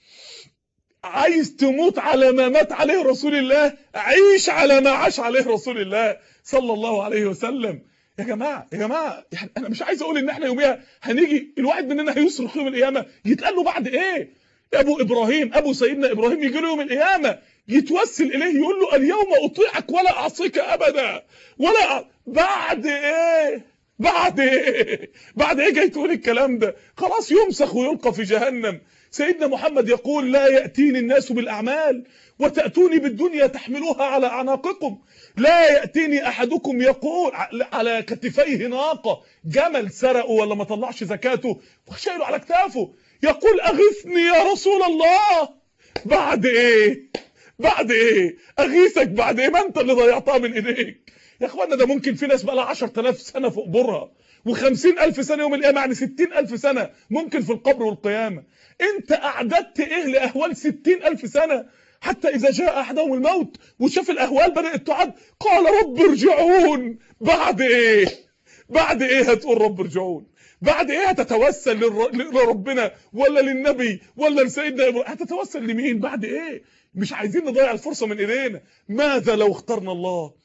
عايز تموت على ما مات عليه رسول الله عيش على ما عاش عليه رسول الله صلى الله عليه وسلم يا جماعه يا جماعه يعني انا مش عايز اقول ان احنا يوميها هنيجي الواحد مننا هيصرخ يوم القيامه يتقال له بعد ايه ابو ابراهيم ابو سيدنا ابراهيم يجي له يوم القيامه يتوسل اليه يقول له اليوم اطيعك ولا اعصيك ابدا ولا أ... بعد ايه بعد ايه بعد ايه جاي تقول الكلام ده خلاص يمسخ ويلقى في جهنم سيدنا محمد يقول لا يأتيني الناس بالأعمال وتأتوني بالدنيا تحملوها على أعناقكم لا يأتيني أحدكم يقول على كتفيه ناقة جمل سرقه ولا ما طلعش زكاته وشايله على كتافه يقول أغثني يا رسول الله بعد إيه بعد إيه أغيثك بعد إيه ما أنت اللي ضيعتها من إيديك يا اخوانا ده ممكن في ناس بقى لها 10000 سنه في قبورها و50000 سنه يوم القيامه يعني 60000 سنه ممكن في القبر والقيامه انت اعددت ايه لاهوال 60000 سنه حتى اذا جاء احدهم الموت وشاف الاهوال بدات تعد قال رب ارجعون بعد ايه بعد ايه هتقول رب ارجعون بعد ايه هتتوسل للر... لربنا ولا للنبي ولا لسيدنا ابراهيم هتتوسل لمين بعد ايه مش عايزين نضيع الفرصه من ايدينا ماذا لو اخترنا الله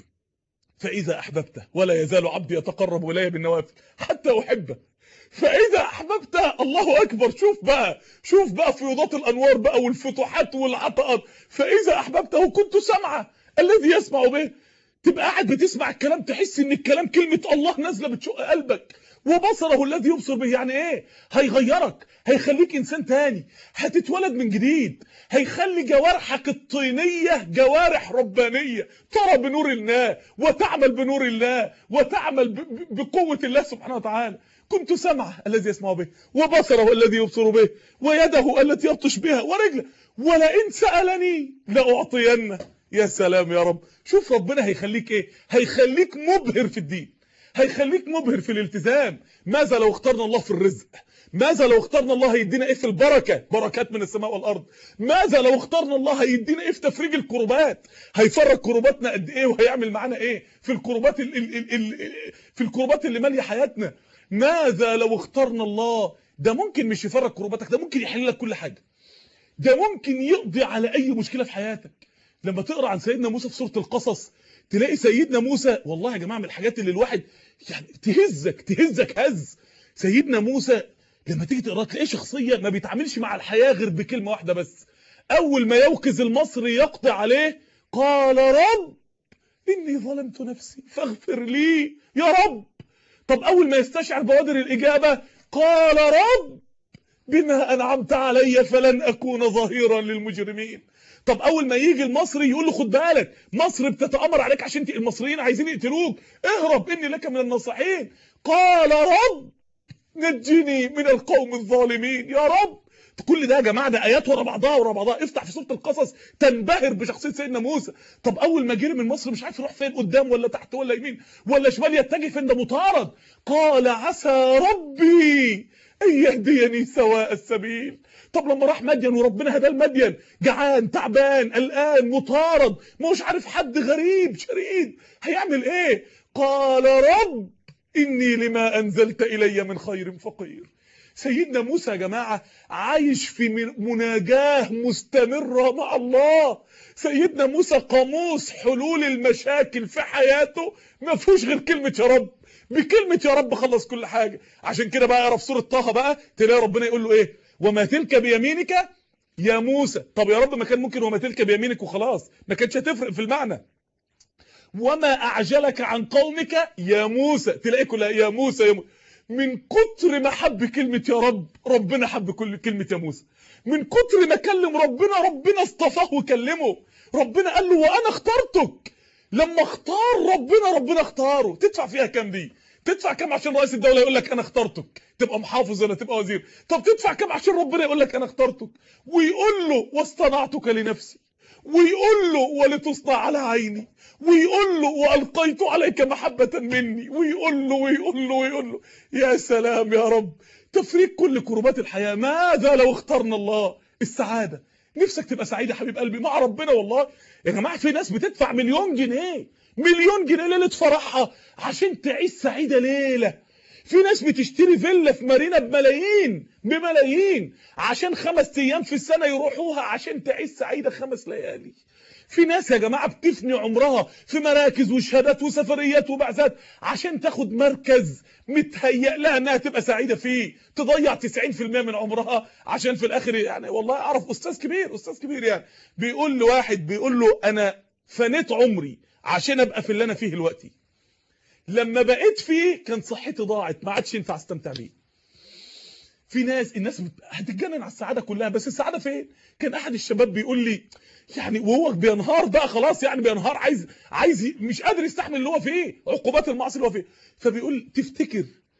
فإذا أحببته ولا يزال عبدي يتقرب إلي بالنوافل حتى أحبه فإذا أحببته الله أكبر شوف بقى شوف بقى فيوضات الأنوار بقى والفتوحات والعطاءات فإذا أحببته كنت سمعه الذي يسمع به تبقى قاعد بتسمع الكلام تحس ان الكلام كلمة الله نازلة بتشق قلبك وبصره الذي يبصر به يعني ايه هيغيرك هيخليك انسان تاني هتتولد من جديد هيخلي جوارحك الطينية جوارح ربانية ترى بنور الله وتعمل بنور الله وتعمل بقوة الله سبحانه وتعالى كنت سمعه الذي يسمع به وبصره الذي يبصر به ويده التي يبطش بها ورجله ولئن سألني لأعطينه يا سلام يا رب شوف ربنا هيخليك ايه هيخليك مبهر في الدين هيخليك مبهر في الالتزام ماذا لو اخترنا الله في الرزق ماذا لو اخترنا الله هيدينا ايه في البركه بركات من السماء والارض ماذا لو اخترنا الله هيدينا ايه في تفريج الكروبات هيفرج كروباتنا قد ايه وهيعمل معانا ايه في الكروبات ال ال ال ال في الكروبات اللي ماليه حياتنا ماذا لو اخترنا الله ده ممكن مش يفرج كروباتك ده ممكن يحل لك كل حاجه ده ممكن يقضي على اي مشكله في حياتك لما تقرا عن سيدنا موسى في سوره القصص تلاقي سيدنا موسى والله يا جماعه من الحاجات اللي الواحد يعني تهزك تهزك هز سيدنا موسى لما تيجي تقرا تلاقيه شخصيه ما بيتعاملش مع الحياه غير بكلمه واحده بس اول ما يوقظ المصري يقضي عليه قال رب اني ظلمت نفسي فاغفر لي يا رب طب اول ما يستشعر بوادر الاجابه قال رب بما انعمت علي فلن اكون ظهيرا للمجرمين طب اول ما يجي المصري يقول له خد بالك مصر بتتامر عليك عشان انت المصريين عايزين يقتلوك اهرب اني لك من الناصحين قال رب نجني من القوم الظالمين يا رب كل ده يا جماعه ده ايات ورا بعضها ورا بعضها افتح في سوره القصص تنبهر بشخصيه سيدنا موسى طب اول ما جري من مصر مش عارف يروح فين قدام ولا تحت ولا يمين ولا شمال يتجه فين ده مطارد قال عسى ربي ان يهديني سواء السبيل طب لما راح مدين وربنا هداه المدين جعان تعبان قلقان مطارد مش عارف حد غريب شريد هيعمل ايه قال رب اني لما انزلت الي من خير فقير سيدنا موسى يا جماعه عايش في مناجاه مستمره مع الله سيدنا موسى قاموس حلول المشاكل في حياته ما فيهوش غير كلمه يا رب بكلمه يا رب خلص كل حاجه عشان كده بقى يقرا في سوره طه بقى تلاقي ربنا يقول له ايه وما تلك بيمينك يا موسى طب يا رب ما كان ممكن وما تلك بيمينك وخلاص ما كانتش هتفرق في المعنى وما اعجلك عن قومك يا موسى تلاقي كلها يا موسى يا موسى من كتر ما حب كلمة يا رب ربنا حب كل كلمة يا موسى من كتر ما كلم ربنا ربنا اصطفاه وكلمه ربنا قال له وانا اخترتك لما اختار ربنا ربنا اختاره تدفع فيها كام دي تدفع كام عشان رئيس الدوله يقول لك انا اخترتك تبقى محافظ ولا تبقى وزير طب تدفع كام عشان ربنا يقول لك انا اخترتك ويقول له واصطنعتك لنفسي ويقول له ولتصنع على عيني ويقول له والقيت عليك محبه مني ويقول له ويقول له ويقول له يا سلام يا رب تفريق كل كربات الحياه ماذا لو اخترنا الله السعاده نفسك تبقى سعيد يا حبيب قلبي مع ربنا والله يا جماعه في ناس بتدفع مليون جنيه مليون جنيه ليله فرحها عشان تعيش سعيده ليله في ناس بتشتري فيلا في مارينا بملايين بملايين عشان خمس ايام في السنه يروحوها عشان تعيش سعيده خمس ليالي في ناس يا جماعه بتفني عمرها في مراكز وشهادات وسفريات وبعثات عشان تاخد مركز متهيأ لها انها تبقى سعيده فيه تضيع 90% من عمرها عشان في الاخر يعني والله اعرف استاذ كبير استاذ كبير يعني بيقول لواحد بيقول له انا فنيت عمري عشان ابقى في اللي انا فيه دلوقتي لما بقيت فيه كان صحتي ضاعت ما عادش ينفع استمتع بيه في ناس الناس هتتجنن على السعاده كلها بس السعاده فين كان احد الشباب بيقول لي يعني وهو بينهار بقى خلاص يعني بينهار عايز عايز مش قادر يستحمل اللي هو فيه عقوبات المعصيه اللي هو فيه فبيقول تفتكر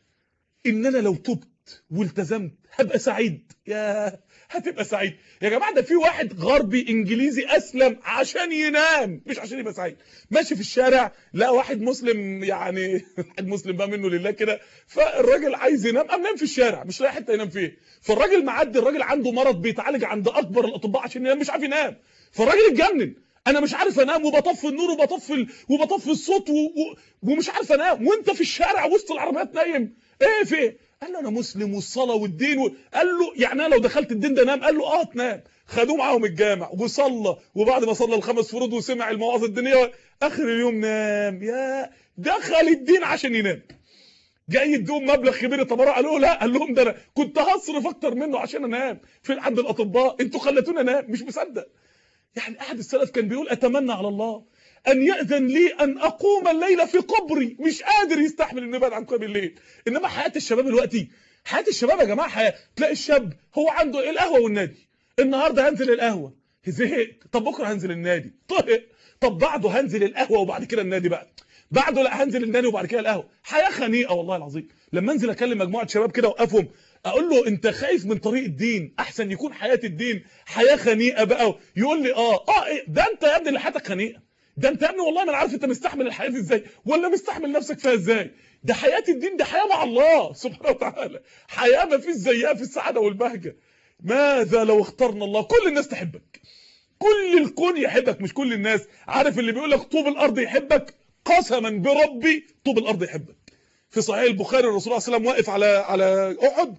ان انا لو تبت والتزمت هبقى سعيد يا هتبقى سعيد يا جماعه ده في واحد غربي انجليزي اسلم عشان ينام مش عشان يبقى سعيد ماشي في الشارع لا واحد مسلم يعني واحد مسلم بقى منه لله كده فالراجل عايز ينام قام نام في الشارع مش لاقي حته ينام فيه فالراجل معدي الراجل عنده مرض بيتعالج عند اكبر الاطباء عشان ينام مش عارف ينام فالراجل اتجنن انا مش عارف انام وبطفي النور وبطفي وبطفي الصوت و... و... ومش عارف انام وانت في الشارع وسط العربيات نايم ايه في ايه قال له انا مسلم والصلاه والدين و... قال له يعني انا لو دخلت الدين ده نام قال له اه تنام خدوه معاهم الجامع وصلى وبعد ما صلى الخمس فروض وسمع المواعظ الدينيه اخر اليوم نام يا دخل الدين عشان ينام جاي يديهم مبلغ كبير التبرع قالوا لا قال لهم ده انا كنت هصرف اكتر منه عشان انام فين عند الاطباء انتوا خليتوني انام مش مصدق يعني احد السلف كان بيقول اتمنى على الله ان ياذن لي ان اقوم الليل في قبري مش قادر يستحمل انه يبعد عن قيام الليل انما حياه الشباب دلوقتي حياه الشباب يا جماعه حياة. تلاقي الشاب هو عنده ايه القهوه والنادي النهارده هنزل القهوه زهقت طب بكره هنزل النادي طهق طب بعده هنزل القهوه وبعد كده النادي بقى بعده لا هنزل النادي وبعد كده القهوه حياه خنيقه والله العظيم لما انزل اكلم مجموعه شباب كده اوقفهم اقول له انت خايف من طريق الدين احسن يكون حياه الدين حياه خنيقه بقى يقول لي اه اه إيه ده انت يا ابني اللي حياتك خنيقه ده انت يا ابني والله ما انا عارف انت مستحمل الحياه دي ازاي ولا مستحمل نفسك فيها ازاي ده حياه الدين ده حياه مع الله سبحانه وتعالى حياه ما فيش زيها في السعاده والبهجه ماذا لو اخترنا الله كل الناس تحبك كل الكون يحبك مش كل الناس عارف اللي بيقول لك طوب الارض يحبك قسما بربي طوب الارض يحبك في صحيح البخاري الرسول صلى الله عليه وسلم واقف على على احد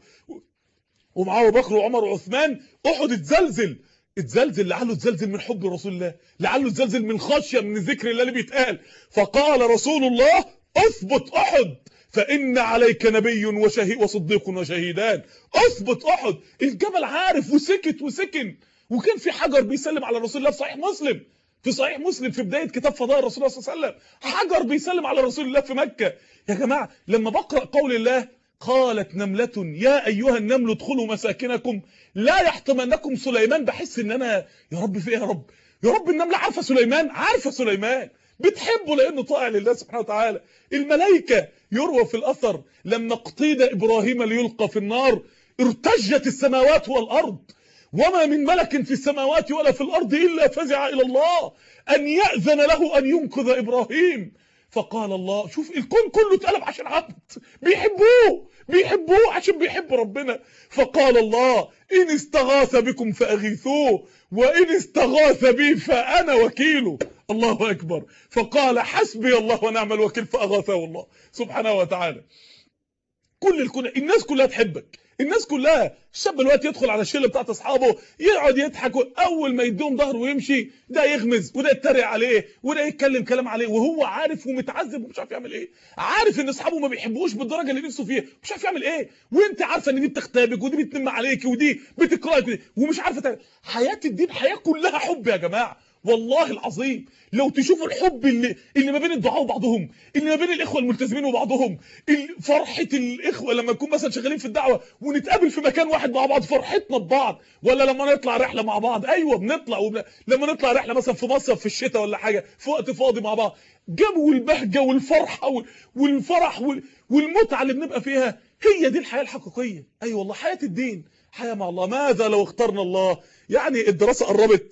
ومعاه ابو بكر وعمر وعثمان احد اتزلزل اتزلزل لعله اتزلزل من حب رسول الله لعله اتزلزل من خشيه من ذكر الله اللي بيتقال فقال رسول الله اثبت احد فان عليك نبي وشهيد وصديق وشهيدان اثبت احد الجبل عارف وسكت وسكن وكان في حجر بيسلم على رسول الله في صحيح مسلم في صحيح مسلم في بدايه كتاب فضائل رسول الله صلى الله عليه وسلم حجر بيسلم على رسول الله في مكه يا جماعه لما بقرا قول الله قالت نملة يا أيها النمل ادخلوا مساكنكم لا يحطمنكم سليمان بحس ان انا يا رب في ايه يا رب يا رب النملة عارفة سليمان عارفة سليمان بتحبه لانه طائع لله سبحانه وتعالى الملائكة يروى في الاثر لما اقتيد ابراهيم ليلقى في النار ارتجت السماوات والارض وما من ملك في السماوات ولا في الارض الا فزع الى الله ان ياذن له ان ينقذ ابراهيم فقال الله شوف الكون كله اتقلب عشان عبد بيحبوه بيحبوه عشان بيحبوا ربنا فقال الله ان استغاث بكم فاغيثوه وان استغاث بي فانا وكيله الله اكبر فقال حسبي الله ونعم الوكيل فاغاثه الله سبحانه وتعالى كل الكون الناس كلها تحبك الناس كلها الشاب دلوقتي يدخل على الشله بتاعت اصحابه يقعد يضحك اول ما يديهم ظهره ويمشي ده يغمز وده يتريق عليه وده يتكلم كلام عليه وهو عارف ومتعذب ومش عارف يعمل ايه عارف ان اصحابه ما بيحبوش بالدرجه اللي نفسه فيها مش عارف يعمل ايه وانت عارفه ان دي بتختابك ودي بتنم عليكي ودي بتكرهك ومش عارفه تعمل حياه الدين حياه كلها حب يا جماعه والله العظيم لو تشوفوا الحب اللي اللي ما بين الدعاء وبعضهم اللي ما بين الاخوه الملتزمين وبعضهم فرحه الاخوه لما نكون مثلا شغالين في الدعوه ونتقابل في مكان واحد مع بعض فرحتنا ببعض ولا لما نطلع رحله مع بعض ايوه بنطلع وبن... لما نطلع رحله مثلا في مصيف في الشتاء ولا حاجه في وقت فاضي مع بعض جو البهجه والفرحه وال... والفرح وال... والمتعه اللي بنبقى فيها هي دي الحياه الحقيقيه ايوه والله حياه الدين حياه مع الله ماذا لو اخترنا الله يعني الدراسه قربت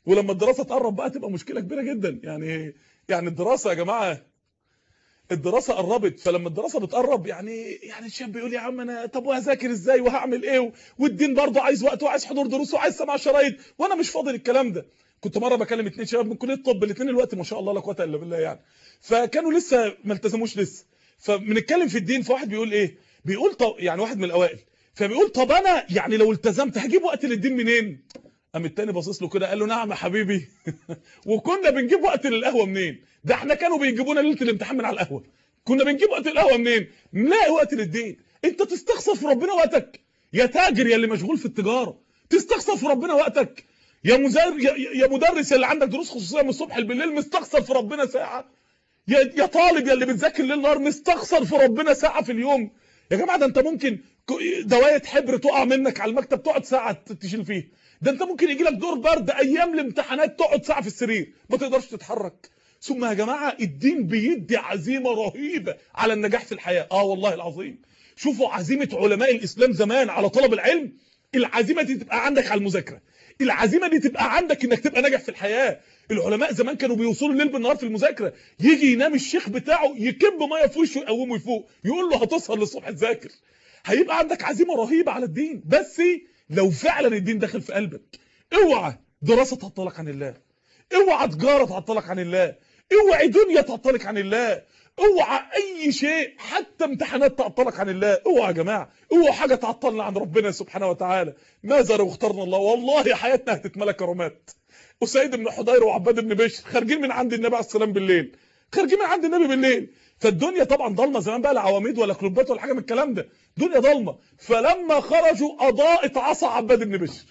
ولما الدراسه تقرب بقى تبقى مشكله كبيره جدا يعني يعني الدراسه يا جماعه الدراسه قربت فلما الدراسه بتقرب يعني يعني الشاب بيقول يا عم انا طب وهذاكر ازاي وهعمل ايه والدين برضه عايز وقت وعايز حضور دروس وعايز سماع شرايط وانا مش فاضي للكلام ده كنت مره بكلم اتنين شباب من كليه الطب الاثنين الوقت ما شاء الله لا قوه الا بالله يعني فكانوا لسه ما التزموش لسه فبنتكلم في الدين فواحد بيقول ايه بيقول طب يعني واحد من الاوائل فبيقول طب انا يعني لو التزمت هجيب وقت للدين منين قام التاني باصص له كده قال له نعم يا حبيبي وكنا بنجيب وقت للقهوه منين ده احنا كانوا بيجيبونا ليله الامتحان من على القهوه كنا بنجيب وقت القهوه منين نلاقي وقت للدين انت تستخسر في ربنا وقتك يا تاجر يا اللي مشغول في التجاره تستخسر في ربنا وقتك يا مزار يا, يا مدرس اللي عندك دروس خصوصيه من الصبح بالليل مستخسر في ربنا ساعه يا يا طالب يا اللي بتذاكر ليل نهار مستخسر في ربنا ساعه في اليوم يا جماعه ده انت ممكن دوايه حبر تقع منك على المكتب تقعد ساعه تشيل فيه ده انت ممكن يجي لك دور برد ايام الامتحانات تقعد ساعه في السرير ما تقدرش تتحرك ثم يا جماعه الدين بيدي عزيمه رهيبه على النجاح في الحياه اه والله العظيم شوفوا عزيمه علماء الاسلام زمان على طلب العلم العزيمه دي تبقى عندك على المذاكره العزيمه دي تبقى عندك انك تبقى ناجح في الحياه العلماء زمان كانوا بيوصلوا الليل بالنهار في المذاكره يجي ينام الشيخ بتاعه يكب ميه في وشه يقومه يفوق يقول له هتسهر للصبح تذاكر هيبقى عندك عزيمه رهيبه على الدين بس لو فعلا الدين داخل في قلبك اوعى دراسه تعطلك عن الله اوعى تجاره تعطلك عن الله اوعى دنيا تعطلك عن الله اوعى اي شيء حتى امتحانات تعطلك عن الله اوعى يا جماعه اوعى حاجه تعطلنا عن ربنا سبحانه وتعالى ماذا لو اخترنا الله والله حياتنا هتتملى كرامات اسيد بن حضير وعباد بن بشر خارجين من عند النبي عليه السلام بالليل خارجين من عند النبي بالليل فالدنيا طبعا ضلمه زمان بقى لا عواميد ولا كلوبات ولا حاجه من الكلام ده دنيا ضلمه فلما خرجوا اضاءت عصا عباد بن بشر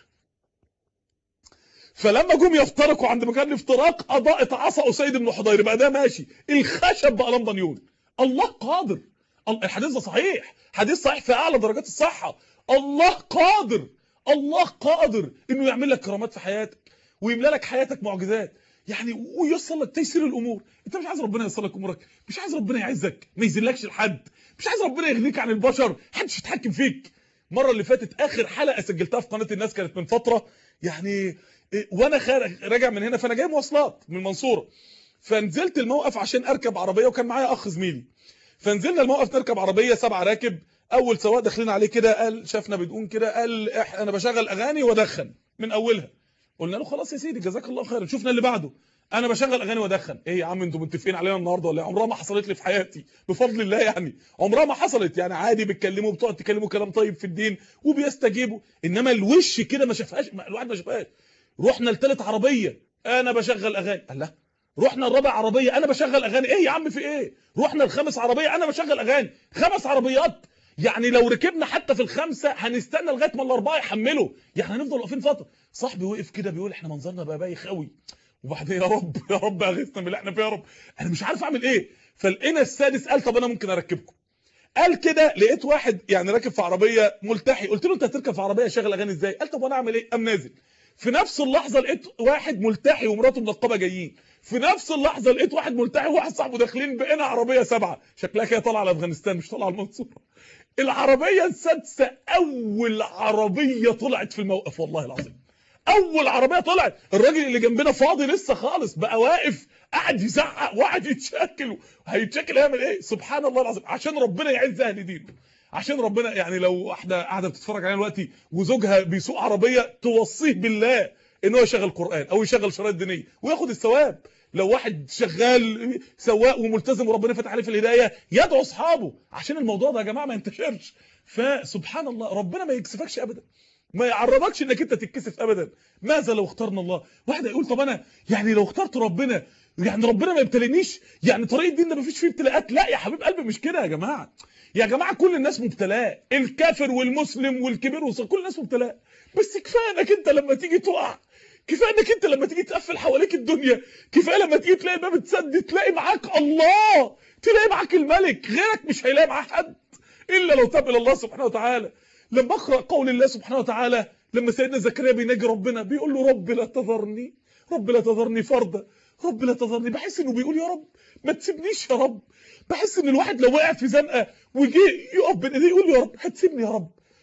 فلما جم يفترقوا عند مكان الافتراق اضاءت عصا اسيد بن حضير بقى ده ماشي الخشب بقى لمبه نيون الله قادر الحديث ده صحيح حديث صحيح في اعلى درجات الصحه الله قادر الله قادر انه يعمل لك كرامات في حياتك ويملى لك حياتك معجزات يعني وييسر لك تيسير الامور انت مش عايز ربنا ييسر لك امورك مش عايز ربنا يعزك ما يذلكش لحد مش عايز ربنا يغنيك عن البشر محدش يتحكم فيك المره اللي فاتت اخر حلقه سجلتها في قناه الناس كانت من فتره يعني وانا خارج راجع من هنا فانا جاي مواصلات من المنصوره فنزلت الموقف عشان اركب عربيه وكان معايا اخ زميلي فنزلنا الموقف نركب عربيه سبعه راكب اول سواق داخلين عليه كده قال شافنا بتقوم كده قال انا بشغل اغاني وادخن من اولها قلنا له خلاص يا سيدي جزاك الله خير شفنا اللي بعده انا بشغل اغاني وادخن ايه يا عم انتوا متفقين علينا النهارده ولا عمرها ما حصلت لي في حياتي بفضل الله يعني عمرها ما حصلت يعني عادي بتكلموا بتقعد تكلموا كلام طيب في الدين وبيستجيبوا انما الوش كده ما شافهاش الواحد ما شافهاش رحنا لثالث عربيه انا بشغل اغاني الله رحنا الرابع عربيه انا بشغل اغاني ايه يا عم في ايه رحنا الخامس عربيه انا بشغل اغاني خمس عربيات يعني لو ركبنا حتى في الخمسه هنستنى لغايه ما الاربعه يحملوا يعني هنفضل واقفين فتره صاحبي وقف كده بيقول احنا منظرنا بقى بايخ قوي وبعدين يا رب يا رب اغثنا من اللي احنا فيه يا رب انا مش عارف اعمل ايه فلقينا السادس قال طب انا ممكن اركبكم قال كده لقيت واحد يعني راكب في عربيه ملتحي قلت له انت هتركب في عربيه شغل اغاني ازاي قال طب وانا اعمل ايه قام نازل في نفس اللحظه لقيت واحد ملتحي ومراته منقبه جايين في نفس اللحظه لقيت واحد ملتحي وواحد صاحبه داخلين بقينا عربيه سبعه شكلها كده طالعه على افغانستان مش طالعه على المنصوره العربيه السادسه اول عربيه طلعت في الموقف والله العظيم اول عربيه طلعت الراجل اللي جنبنا فاضي لسه خالص بقى واقف قاعد يزعق وقاعد يتشكل هيتشكل هيعمل ايه سبحان الله العظيم عشان ربنا يعز اهل دينه عشان ربنا يعني لو واحده قاعده بتتفرج علينا دلوقتي وزوجها بيسوق عربيه توصيه بالله ان هو يشغل قران او يشغل شرايط دينيه وياخد الثواب لو واحد شغال سواق وملتزم وربنا فتح عليه في الهدايه يدعو اصحابه عشان الموضوع ده يا جماعه ما ينتشرش فسبحان الله ربنا ما يكسفكش ابدا ما يعرضكش انك انت تتكسف ابدا ماذا لو اخترنا الله واحد يقول طب انا يعني لو اخترت ربنا يعني ربنا ما يبتلينيش يعني طريق الدين ده ما فيش فيه ابتلاءات لا يا حبيب قلبي مش كده يا جماعه يا جماعه كل الناس مبتلاء الكافر والمسلم والكبير والصغير كل الناس مبتلاء بس كفايه انك انت لما تيجي تقع كفايه انك انت لما تيجي تقفل حواليك الدنيا كفايه لما تيجي تلاقي الباب اتسد تلاقي معاك الله تلاقي معاك الملك غيرك مش هيلاقي معاه حد الا لو تاب الى الله سبحانه وتعالى لما اقرا قول الله سبحانه وتعالى لما سيدنا زكريا بيناجي ربنا بيقول له رب لا تذرني رب لا تذرني فردا رب لا تذرني بحس انه بيقول يا رب ما تسيبنيش يا رب بحس ان الواحد لو وقع في زنقه وجي يقف بين ايديه يقول يا رب هتسيبني يا رب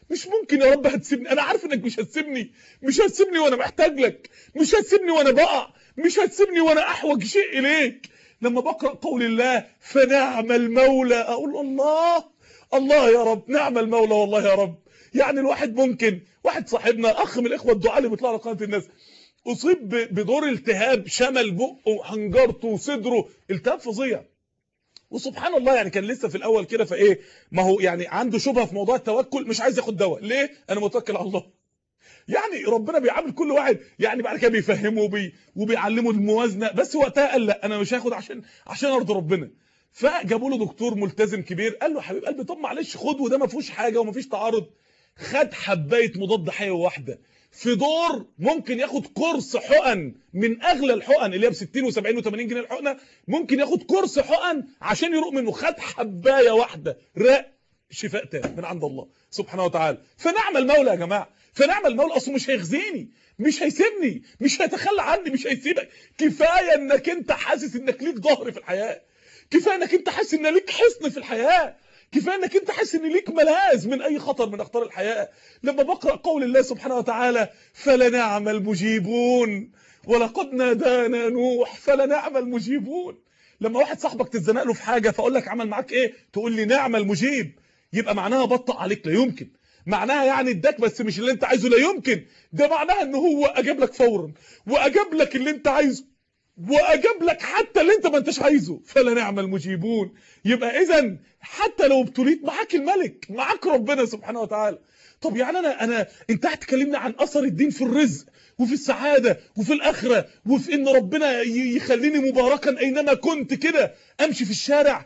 مش ممكن يا رب هتسيبني انا عارف انك مش هتسيبني مش هتسيبني وانا محتاج لك مش هتسيبني وانا بقع مش هتسيبني وانا احوج شيء اليك لما بقرا قول الله فنعم المولى اقول الله الله يا رب نعم المولى والله يا رب يعني الواحد ممكن واحد صاحبنا اخ من الاخوه الدعاء اللي بيطلعوا على قناه الناس اصيب بدور التهاب شمل بقه وحنجرته وصدره التهاب فظيع وسبحان الله يعني كان لسه في الاول كده فايه ما هو يعني عنده شبهه في موضوع التوكل مش عايز ياخد دواء ليه انا متوكل على الله يعني ربنا بيعامل كل واحد يعني بعد كده بيفهمه وبي وبيعلمه الموازنه بس وقتها قال لا انا مش هاخد عشان عشان ارضي ربنا فجابوا له دكتور ملتزم كبير قال له حبيب قلبي طب معلش خد وده ما فيهوش حاجه وما فيش تعارض خد حبايه مضاد حيوي واحده في دور ممكن ياخد كورس حقن من اغلى الحقن اللي هي ب 60 و70 و80 جنيه الحقنه ممكن ياخد كورس حقن عشان يروق منه خد حبايه واحده راق شفاء تام من عند الله سبحانه وتعالى فنعم المولى يا جماعه فنعم المولى اصله مش هيخزيني مش هيسيبني مش هيتخلى عني مش هيسيبك كفايه انك انت حاسس انك ليك ظهر في الحياه كفايه انك انت حاسس ان ليك حصن في الحياه كفايه انك انت حاسس ان ليك ملاذ من اي خطر من اخطار الحياه لما بقرا قول الله سبحانه وتعالى فلنعم المجيبون ولقد نادانا نوح فلنعم المجيبون لما واحد صاحبك تتزنق له في حاجه فاقول لك عمل معاك ايه تقول لي نعم المجيب يبقى معناها بطأ عليك لا يمكن معناها يعني اداك بس مش اللي انت عايزه لا يمكن ده معناها ان هو اجاب لك فورا واجاب لك اللي انت عايزه واجاب لك حتى اللي انت ما انتش عايزه فلا نعم المجيبون يبقى اذا حتى لو ابتليت معاك الملك معاك ربنا سبحانه وتعالى طب يعني انا انا انت هتكلمني عن اثر الدين في الرزق وفي السعاده وفي الاخره وفي ان ربنا يخليني مباركا اينما كنت كده امشي في الشارع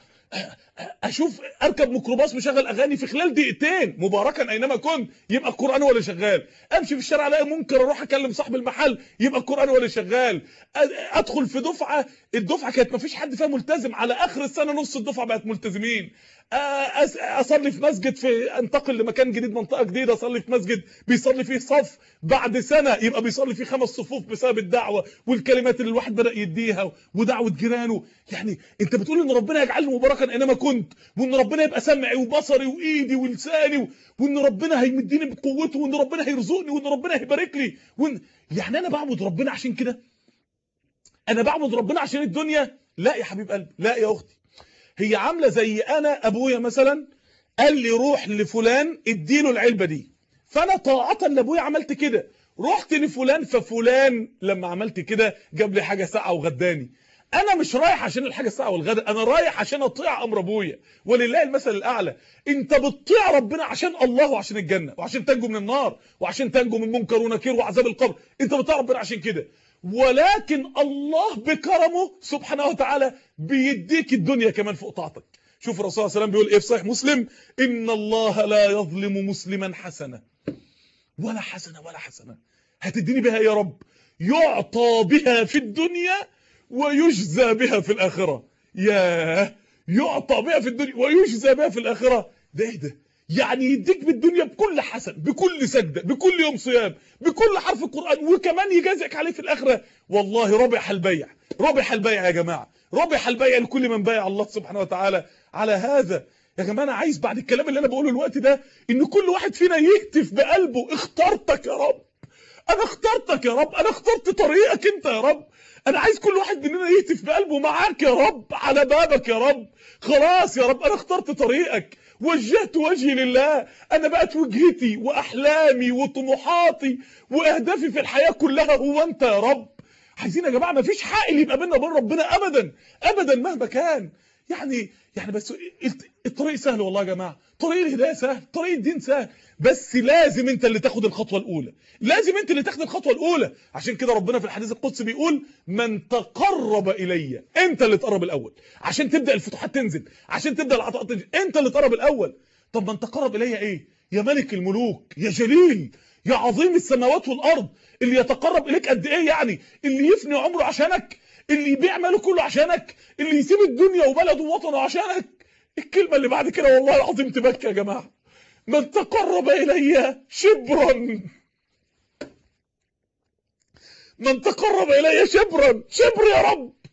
اشوف اركب ميكروباص مشغل اغاني في خلال دقيقتين مباركا اينما كنت يبقى القران هو اللي شغال امشي في الشارع الاقي منكر اروح اكلم صاحب المحل يبقى القران هو اللي شغال ادخل في دفعه الدفعه كانت ما فيش حد فيها ملتزم على اخر السنه نص الدفعه بقت ملتزمين اصلي في مسجد في انتقل لمكان جديد منطقه جديده اصلي في مسجد بيصلي فيه صف بعد سنه يبقى بيصلي فيه خمس صفوف بسبب الدعوه والكلمات اللي الواحد بدا يديها ودعوه جيرانه يعني انت بتقول ان ربنا يجعلني مباركا اينما كنت وان ربنا يبقى سمعي وبصري وايدي ولساني وان ربنا هيمديني بقوته وان ربنا هيرزقني وان ربنا هيبارك لي وان يعني انا بعبد ربنا عشان كده انا بعبد ربنا عشان الدنيا لا يا حبيب قلبي لا يا اختي هي عامله زي انا ابويا مثلا قال لي روح لفلان اديله العلبه دي فانا طاعه لابويا عملت كده رحت لفلان ففلان لما عملت كده جاب لي حاجه ساقعه وغداني انا مش رايح عشان الحاجه الساقعه والغدا انا رايح عشان اطيع امر ابويا ولله المثل الاعلى انت بتطيع ربنا عشان الله وعشان الجنه وعشان تنجو من النار وعشان تنجو من منكر ونكير وعذاب القبر انت بتطيع ربنا عشان كده ولكن الله بكرمه سبحانه وتعالى بيديك الدنيا كمان فوق طاعتك شوف الرسول صلى الله عليه وسلم بيقول ايه في صحيح مسلم ان الله لا يظلم مسلما حسنه ولا حسنه ولا حسنه هتديني بها يا رب يعطى بها في الدنيا ويجزى بها في الاخره يا يعطى بها في الدنيا ويجزى بها في الاخره ده ايه ده يعني يديك بالدنيا بكل حسن بكل سجدة بكل يوم صيام بكل حرف القرآن وكمان يجازئك عليه في الآخرة والله ربح البيع ربح البيع يا جماعة ربح البيع لكل من بايع الله سبحانه وتعالى على هذا يا جماعة أنا عايز بعد الكلام اللي أنا بقوله الوقت ده إن كل واحد فينا يهتف بقلبه اخترتك يا رب أنا اخترتك يا رب أنا اخترت طريقك أنت يا رب انا عايز كل واحد مننا يهتف بقلبه معاك يا رب على بابك يا رب خلاص يا رب انا اخترت طريقك وجهت وجهي لله انا بقت وجهتي واحلامي وطموحاتي واهدافي في الحياه كلها هو انت يا رب عايزين يا جماعه مفيش حائل يبقى بيننا وبين ربنا ابدا ابدا مهما كان يعني يعني بس الطريق سهل والله يا جماعه طريق الهدايه سهل طريق الدين سهل بس لازم انت اللي تاخد الخطوه الاولى لازم انت اللي تاخد الخطوه الاولى عشان كده ربنا في الحديث القدسي بيقول من تقرب الي انت اللي تقرب الاول عشان تبدا الفتوحات تنزل عشان تبدا العطاء تنزل انت اللي تقرب الاول طب من تقرب الي ايه يا ملك الملوك يا جليل يا عظيم السماوات والارض اللي يتقرب اليك قد ايه يعني اللي يفني عمره عشانك اللي يبيع ماله كله عشانك اللي يسيب الدنيا وبلده ووطنه عشانك الكلمه اللي بعد كده والله العظيم تبكي يا جماعه من تقرب الي شبرا من تقرب الي شبرا شبر يا رب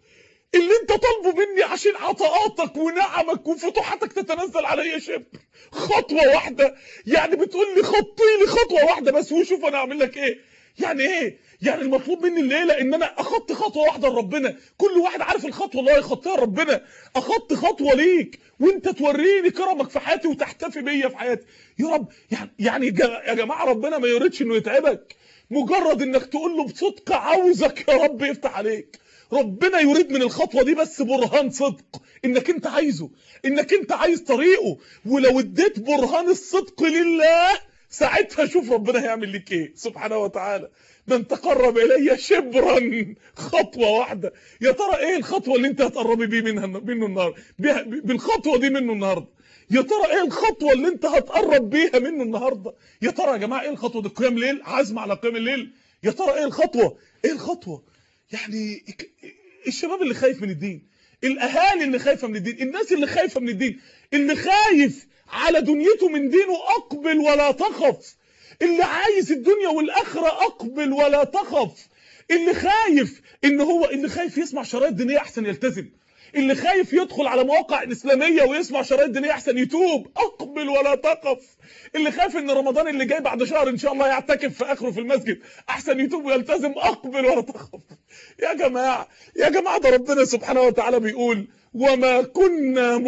اللي انت طالبه مني عشان عطاءاتك ونعمك وفتوحاتك تتنزل عليا شبر خطوه واحده يعني بتقول لي خطي لي خطوه واحده بس وشوف انا اعمل لك ايه يعني ايه يعني المطلوب مني الليله ان انا اخط خطوه واحده لربنا كل واحد عارف الخطوه اللي هو يخطيها لربنا اخط خطوه ليك وانت توريني كرمك في حياتي وتحتفي بيا في حياتي يا رب يعني يعني يا جماعه ربنا ما يريدش انه يتعبك مجرد انك تقول له بصدق عاوزك يا رب يفتح عليك ربنا يريد من الخطوه دي بس برهان صدق انك انت عايزه انك انت عايز طريقه ولو اديت برهان الصدق لله ساعتها شوف ربنا هيعمل لك ايه سبحانه وتعالى من تقرب الي شبرا خطوه واحده يا ترى ايه الخطوه اللي انت هتقربي بيه منها منه النهارده بالخطوه دي منه النهارده يا ترى ايه الخطوه اللي انت هتقرب بيها منه النهارده يا ترى يا جماعه ايه الخطوه دي قيام ليل عزم على قيام الليل يا ترى ايه الخطوه ايه الخطوه يعني الشباب اللي خايف من الدين الاهالي اللي خايفه من الدين الناس اللي خايفه من الدين اللي خايف على دنيته من دينه اقبل ولا تخف اللي عايز الدنيا والاخره اقبل ولا تخف اللي خايف ان هو اللي خايف يسمع شرايط دينيه احسن يلتزم اللي خايف يدخل على مواقع اسلاميه ويسمع شرايط دينيه احسن يتوب اقبل ولا تقف اللي خايف ان رمضان اللي جاي بعد شهر ان شاء الله يعتكف في اخره في المسجد احسن يتوب ويلتزم اقبل ولا تخف يا جماعه يا جماعه ده ربنا سبحانه وتعالى بيقول وما كنا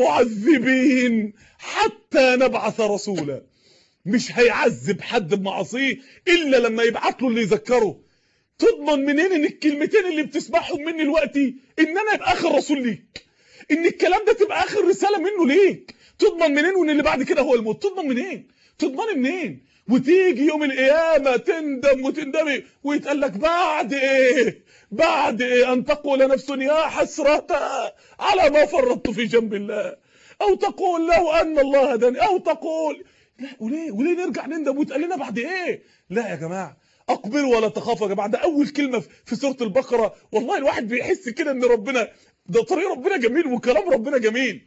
معذبين حتى نبعث رسولا مش هيعذب حد بمعاصيه الا لما يبعت له اللي يذكره تضمن منين ان الكلمتين اللي بتسمعهم مني دلوقتي ان انا ابقى اخر رسول ليك ان الكلام ده تبقى اخر رساله منه ليك تضمن منين وان اللي بعد كده هو الموت تضمن منين تضمن منين وتيجي يوم القيامه تندم وتندمي ويتقال لك بعد ايه بعد ايه ان تقول نفس يا حسره على ما فرطت في جنب الله او تقول لو ان الله هداني او تقول لا وليه وليه نرجع نندم ويتقال لنا بعد ايه لا يا جماعه اقبلوا ولا تخافوا يا جماعه ده اول كلمه في سوره البقره والله الواحد بيحس كده ان ربنا ده طريق ربنا جميل وكلام ربنا جميل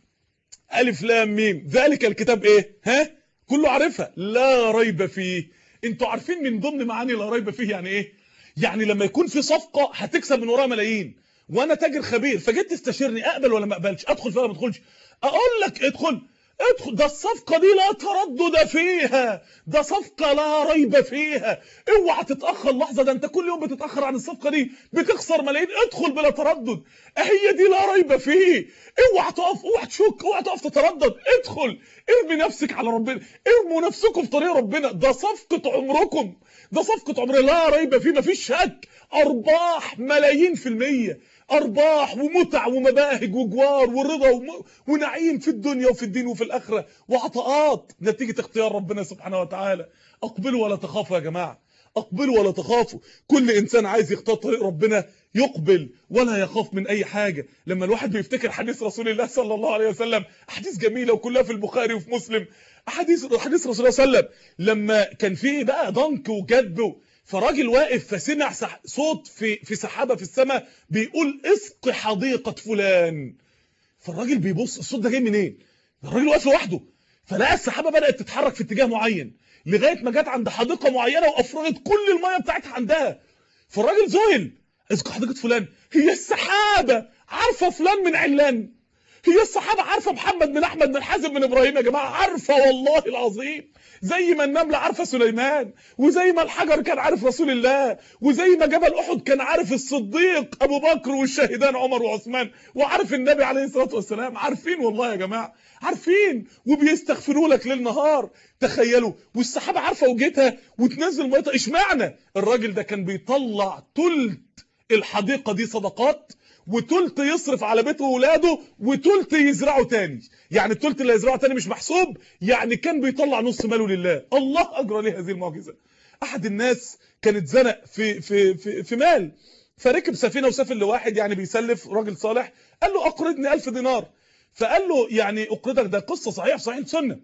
الف لام ميم ذلك الكتاب ايه ها كله عارفها لا ريب فيه انتوا عارفين من ضمن معاني لا ريب فيه يعني ايه يعني لما يكون في صفقه هتكسب من وراها ملايين وانا تاجر خبير فجيت تستشيرني اقبل ولا ما اقبلش ادخل فيها ولا ما ادخلش اقول لك ادخل ادخل ده الصفقه دي لا تردد فيها ده صفقه لا ريب فيها اوعى تتاخر لحظه ده انت كل يوم بتتاخر عن الصفقه دي بتخسر ملايين ادخل بلا تردد هي دي لا ريب فيه اوعى تقف اوعى تشك اوعى تقف تتردد ادخل ارمي نفسك على ربنا ارموا نفسكم في طريق ربنا ده صفقه عمركم ده صفقه عمر لا ريب فيه مفيش شك ارباح ملايين في الميه ارباح ومتع ومباهج وجوار ورضا وم... ونعيم في الدنيا وفي الدين وفي الاخره وعطاءات نتيجه اختيار ربنا سبحانه وتعالى اقبلوا ولا تخافوا يا جماعه اقبلوا ولا تخافوا كل انسان عايز يختار طريق ربنا يقبل ولا يخاف من اي حاجه لما الواحد بيفتكر حديث رسول الله صلى الله عليه وسلم احاديث جميله وكلها في البخاري وفي مسلم احاديث حديث رسول الله صلى الله عليه وسلم لما كان في بقى ضنك وجدب فراجل واقف فسمع صوت في في سحابه في السماء بيقول اسق حديقه فلان فالراجل بيبص الصوت ده جاي منين الراجل واقف لوحده فلقى السحابه بدات تتحرك في اتجاه معين لغايه ما جت عند حديقه معينه وافرغت كل الميه بتاعتها عندها فالراجل ذهل اسق حديقه فلان هي السحابه عارفه فلان من علان هي الصحابه عارفه محمد من احمد من حازم من ابراهيم يا جماعه عارفه والله العظيم زي ما النمله عارفه سليمان وزي ما الحجر كان عارف رسول الله وزي ما جبل احد كان عارف الصديق ابو بكر والشاهدان عمر وعثمان وعارف النبي عليه الصلاه والسلام عارفين والله يا جماعه عارفين وبيستغفروا لك ليل نهار تخيلوا والسحابه عارفه وجهتها وتنزل ميتها اشمعنى الراجل ده كان بيطلع تلت الحديقه دي صدقات وتلت يصرف على بيته واولاده وتلت يزرعه تاني يعني التلت اللي يزرعه تاني مش محسوب يعني كان بيطلع نص ماله لله الله اجرى ليه هذه المعجزه احد الناس كانت زنق في في في, في مال فركب سفينه وسافر لواحد يعني بيسلف راجل صالح قال له اقرضني 1000 دينار فقال له يعني اقرضك ده قصه صحيحه في صحيح السنه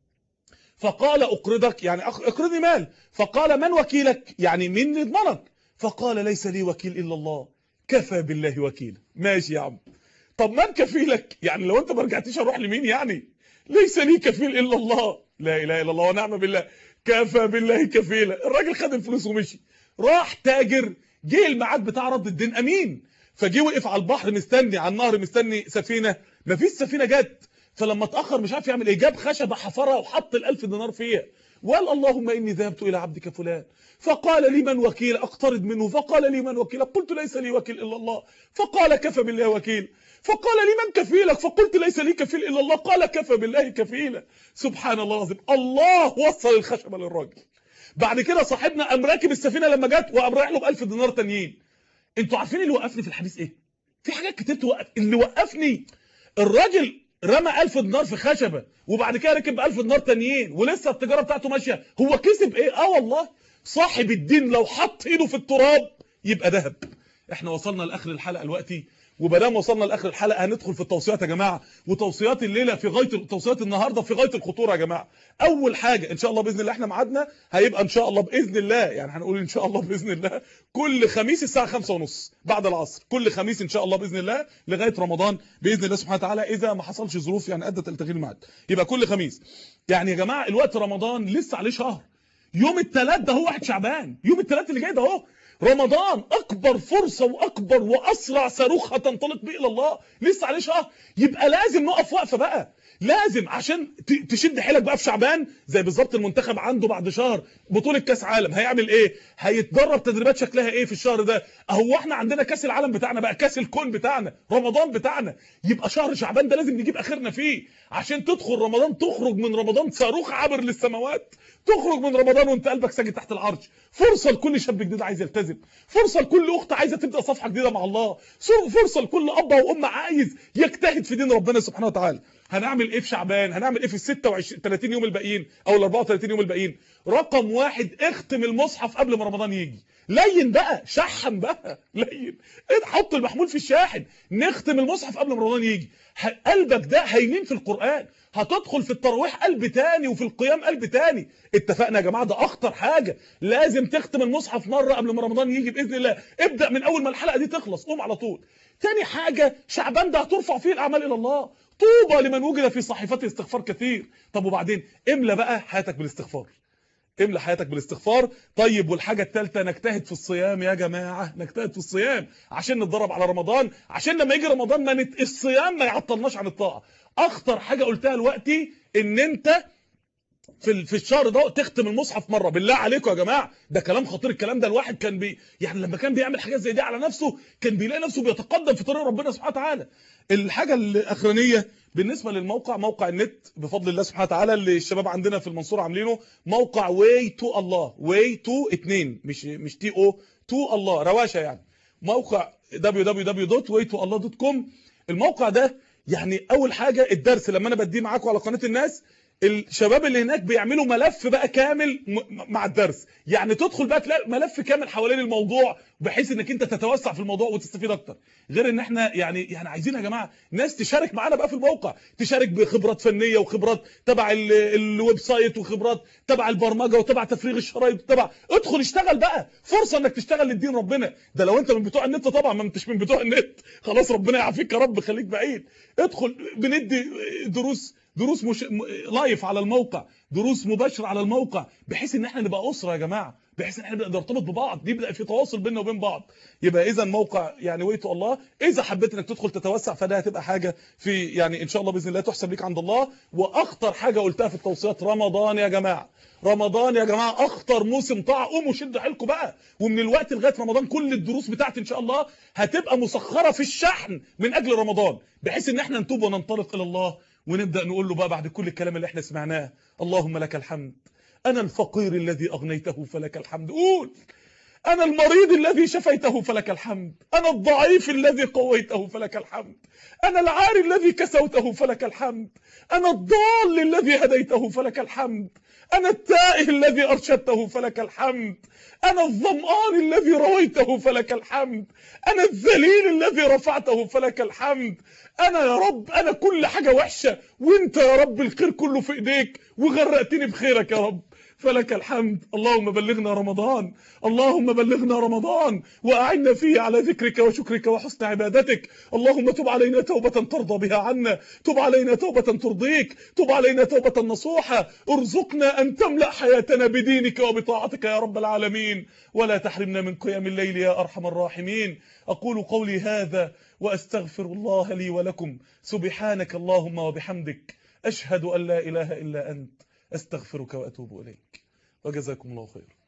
فقال اقرضك يعني اقرضني مال فقال من وكيلك يعني مين يضمنك فقال ليس لي وكيل الا الله كفى بالله وكيلا ماشي يا عم طب من كفيلك يعني لو انت ما رجعتيش اروح لمين يعني ليس لي كفيل الا الله لا اله الا الله ونعم بالله كفى بالله كفيلا الراجل خد الفلوس ومشي راح تاجر جه الميعاد بتاع رد الدين امين فجي وقف على البحر مستني على النهر مستني سفينه مفيش سفينه جت فلما اتاخر مش عارف يعمل ايه جاب خشبه حفرها وحط ال1000 دينار فيها وقال اللهم اني ذهبت الى عبدك فلان فقال لي من وكيل اقترض منه فقال لي من وكيل قلت ليس لي وكيل الا الله فقال كفى بالله وكيل فقال لي من كفيلك فقلت ليس لي كفيل الا الله قال كفى بالله كفيلا سبحان الله العظيم الله وصل الخشبه للراجل بعد كده صاحبنا قام راكب السفينه لما جت وقام رايح له ب 1000 دينار تانيين انتوا عارفين اللي وقفني في الحديث ايه في حاجات كتير توقف اللي وقفني الراجل رمى 1000 دينار في خشبه وبعد كده ركب 1000 دينار تانيين ولسه التجاره بتاعته ماشيه هو كسب ايه اه والله صاحب الدين لو حط ايده في التراب يبقى ذهب احنا وصلنا لاخر الحلقه دلوقتي وبدام وصلنا لاخر الحلقه هندخل في التوصيات يا جماعه وتوصيات الليله في غايه توصيات النهارده في غايه الخطوره يا جماعه اول حاجه ان شاء الله باذن الله احنا ميعادنا هيبقى ان شاء الله باذن الله يعني هنقول ان شاء الله باذن الله كل خميس الساعه 5:30 بعد العصر كل خميس ان شاء الله باذن الله لغايه رمضان باذن الله سبحانه وتعالى اذا ما حصلش ظروف يعني ادت لتغيير الميعاد يبقى كل خميس يعني يا جماعه الوقت رمضان لسه عليه شهر يوم الثلاث ده هو واحد شعبان يوم الثلاث اللي جاي ده اهو رمضان اكبر فرصه واكبر واسرع صاروخ هتنطلق بيه الى الله لسه عليه شهر يبقى لازم نقف وقفه بقى لازم عشان تشد حيلك بقى في شعبان زي بالظبط المنتخب عنده بعد شهر بطوله كاس عالم هيعمل ايه هيتدرب تدريبات شكلها ايه في الشهر ده اهو احنا عندنا كاس العالم بتاعنا بقى كاس الكون بتاعنا رمضان بتاعنا يبقى شهر شعبان ده لازم نجيب اخرنا فيه عشان تدخل رمضان تخرج من رمضان صاروخ عابر للسماوات تخرج من رمضان وانت قلبك ساجد تحت العرش فرصه لكل شاب جديد عايز يلتزم فرصه لكل اخت عايزه تبدا صفحه جديده مع الله فرصه لكل اب وام عايز يجتهد في دين ربنا سبحانه وتعالى هنعمل ايه في شعبان هنعمل ايه في ال 26 30 يوم الباقيين او ال 34 يوم الباقيين رقم واحد اختم المصحف قبل ما رمضان يجي لين بقى شحن بقى لين حط المحمول في الشاحن نختم المصحف قبل ما رمضان يجي قلبك ده هيلين في القران هتدخل في التراويح قلب تاني وفي القيام قلب تاني اتفقنا يا جماعه ده اخطر حاجه لازم تختم المصحف مره قبل ما رمضان يجي باذن الله ابدا من اول ما الحلقه دي تخلص قوم على طول تاني حاجه شعبان ده هترفع فيه الاعمال الى الله طوبى لمن وجد في صحيفته استغفار كثير طب وبعدين املى بقى حياتك بالاستغفار املى حياتك بالاستغفار طيب والحاجه الثالثه نجتهد في الصيام يا جماعه نجتهد في الصيام عشان نتدرب على رمضان عشان لما يجي رمضان ما نت... الصيام ما يعطلناش عن الطاعه اخطر حاجه قلتها دلوقتي ان انت في في الشهر ده تختم المصحف مره بالله عليكم يا جماعه ده كلام خطير الكلام ده الواحد كان بي يعني لما كان بيعمل حاجات زي دي على نفسه كان بيلاقي نفسه بيتقدم في طريق ربنا سبحانه وتعالى الحاجه الاخرانيه بالنسبه للموقع موقع النت بفضل الله سبحانه وتعالى اللي الشباب عندنا في المنصوره عاملينه موقع واي تو الله واي تو 2 مش مش تي او تو الله رواشه يعني موقع www.waytoallah.com الموقع ده يعني اول حاجه الدرس لما انا بديه معاكم على قناه الناس الشباب اللي هناك بيعملوا ملف بقى كامل مع الدرس يعني تدخل بقى تلاقي ملف كامل حوالين الموضوع بحيث انك انت تتوسع في الموضوع وتستفيد اكتر غير ان احنا يعني يعني عايزين يا جماعه ناس تشارك معانا بقى في الموقع تشارك بخبرات فنيه وخبرات تبع الويب سايت وخبرات تبع البرمجه وتبع تفريغ الشرايط تبع ادخل اشتغل بقى فرصه انك تشتغل للدين ربنا ده لو انت من بتوع النت طبعا ما انتش من بتوع النت خلاص ربنا يعافيك يا رب خليك بعيد ادخل بندي دروس دروس مش... لايف على الموقع دروس مباشره على الموقع بحيث ان احنا نبقى اسره يا جماعه بحيث ان احنا نبقى نرتبط ببعض يبدا في تواصل بيننا وبين بعض يبقى اذا موقع يعني ويتو الله اذا حبيت انك تدخل تتوسع فده هتبقى حاجه في يعني ان شاء الله باذن الله تحسب ليك عند الله واخطر حاجه قلتها في التوصيات رمضان يا جماعه رمضان يا جماعه اخطر موسم طاعه قوموا شدوا حيلكم بقى ومن الوقت لغايه رمضان كل الدروس بتاعتي ان شاء الله هتبقى مسخره في الشحن من اجل رمضان بحيث ان احنا نتوب وننطلق الى الله ونبدا نقول له بقى بعد كل الكلام اللي احنا سمعناه اللهم لك الحمد انا الفقير الذي اغنيته فلك الحمد قول انا المريض الذي شفيته فلك الحمد انا الضعيف الذي قويته فلك الحمد انا العاري الذي كسوته فلك الحمد انا الضال الذي هديته فلك الحمد انا التائه الذي ارشدته فلك الحمد انا الظمآن الذي رويته فلك الحمد انا الذليل الذي رفعته فلك الحمد انا يا رب انا كل حاجه وحشه وانت يا رب الخير كله في ايديك وغرقتني بخيرك يا رب فلك الحمد اللهم بلغنا رمضان اللهم بلغنا رمضان وأعنا فيه على ذكرك وشكرك وحسن عبادتك اللهم تب علينا توبة ترضى بها عنا تب علينا توبة ترضيك تب علينا توبة نصوحة ارزقنا أن تملأ حياتنا بدينك وبطاعتك يا رب العالمين ولا تحرمنا من قيام الليل يا أرحم الراحمين أقول قولي هذا وأستغفر الله لي ولكم سبحانك اللهم وبحمدك أشهد أن لا إله إلا أنت أستغفرك وأتوب إليك وجزاكم الله خيرا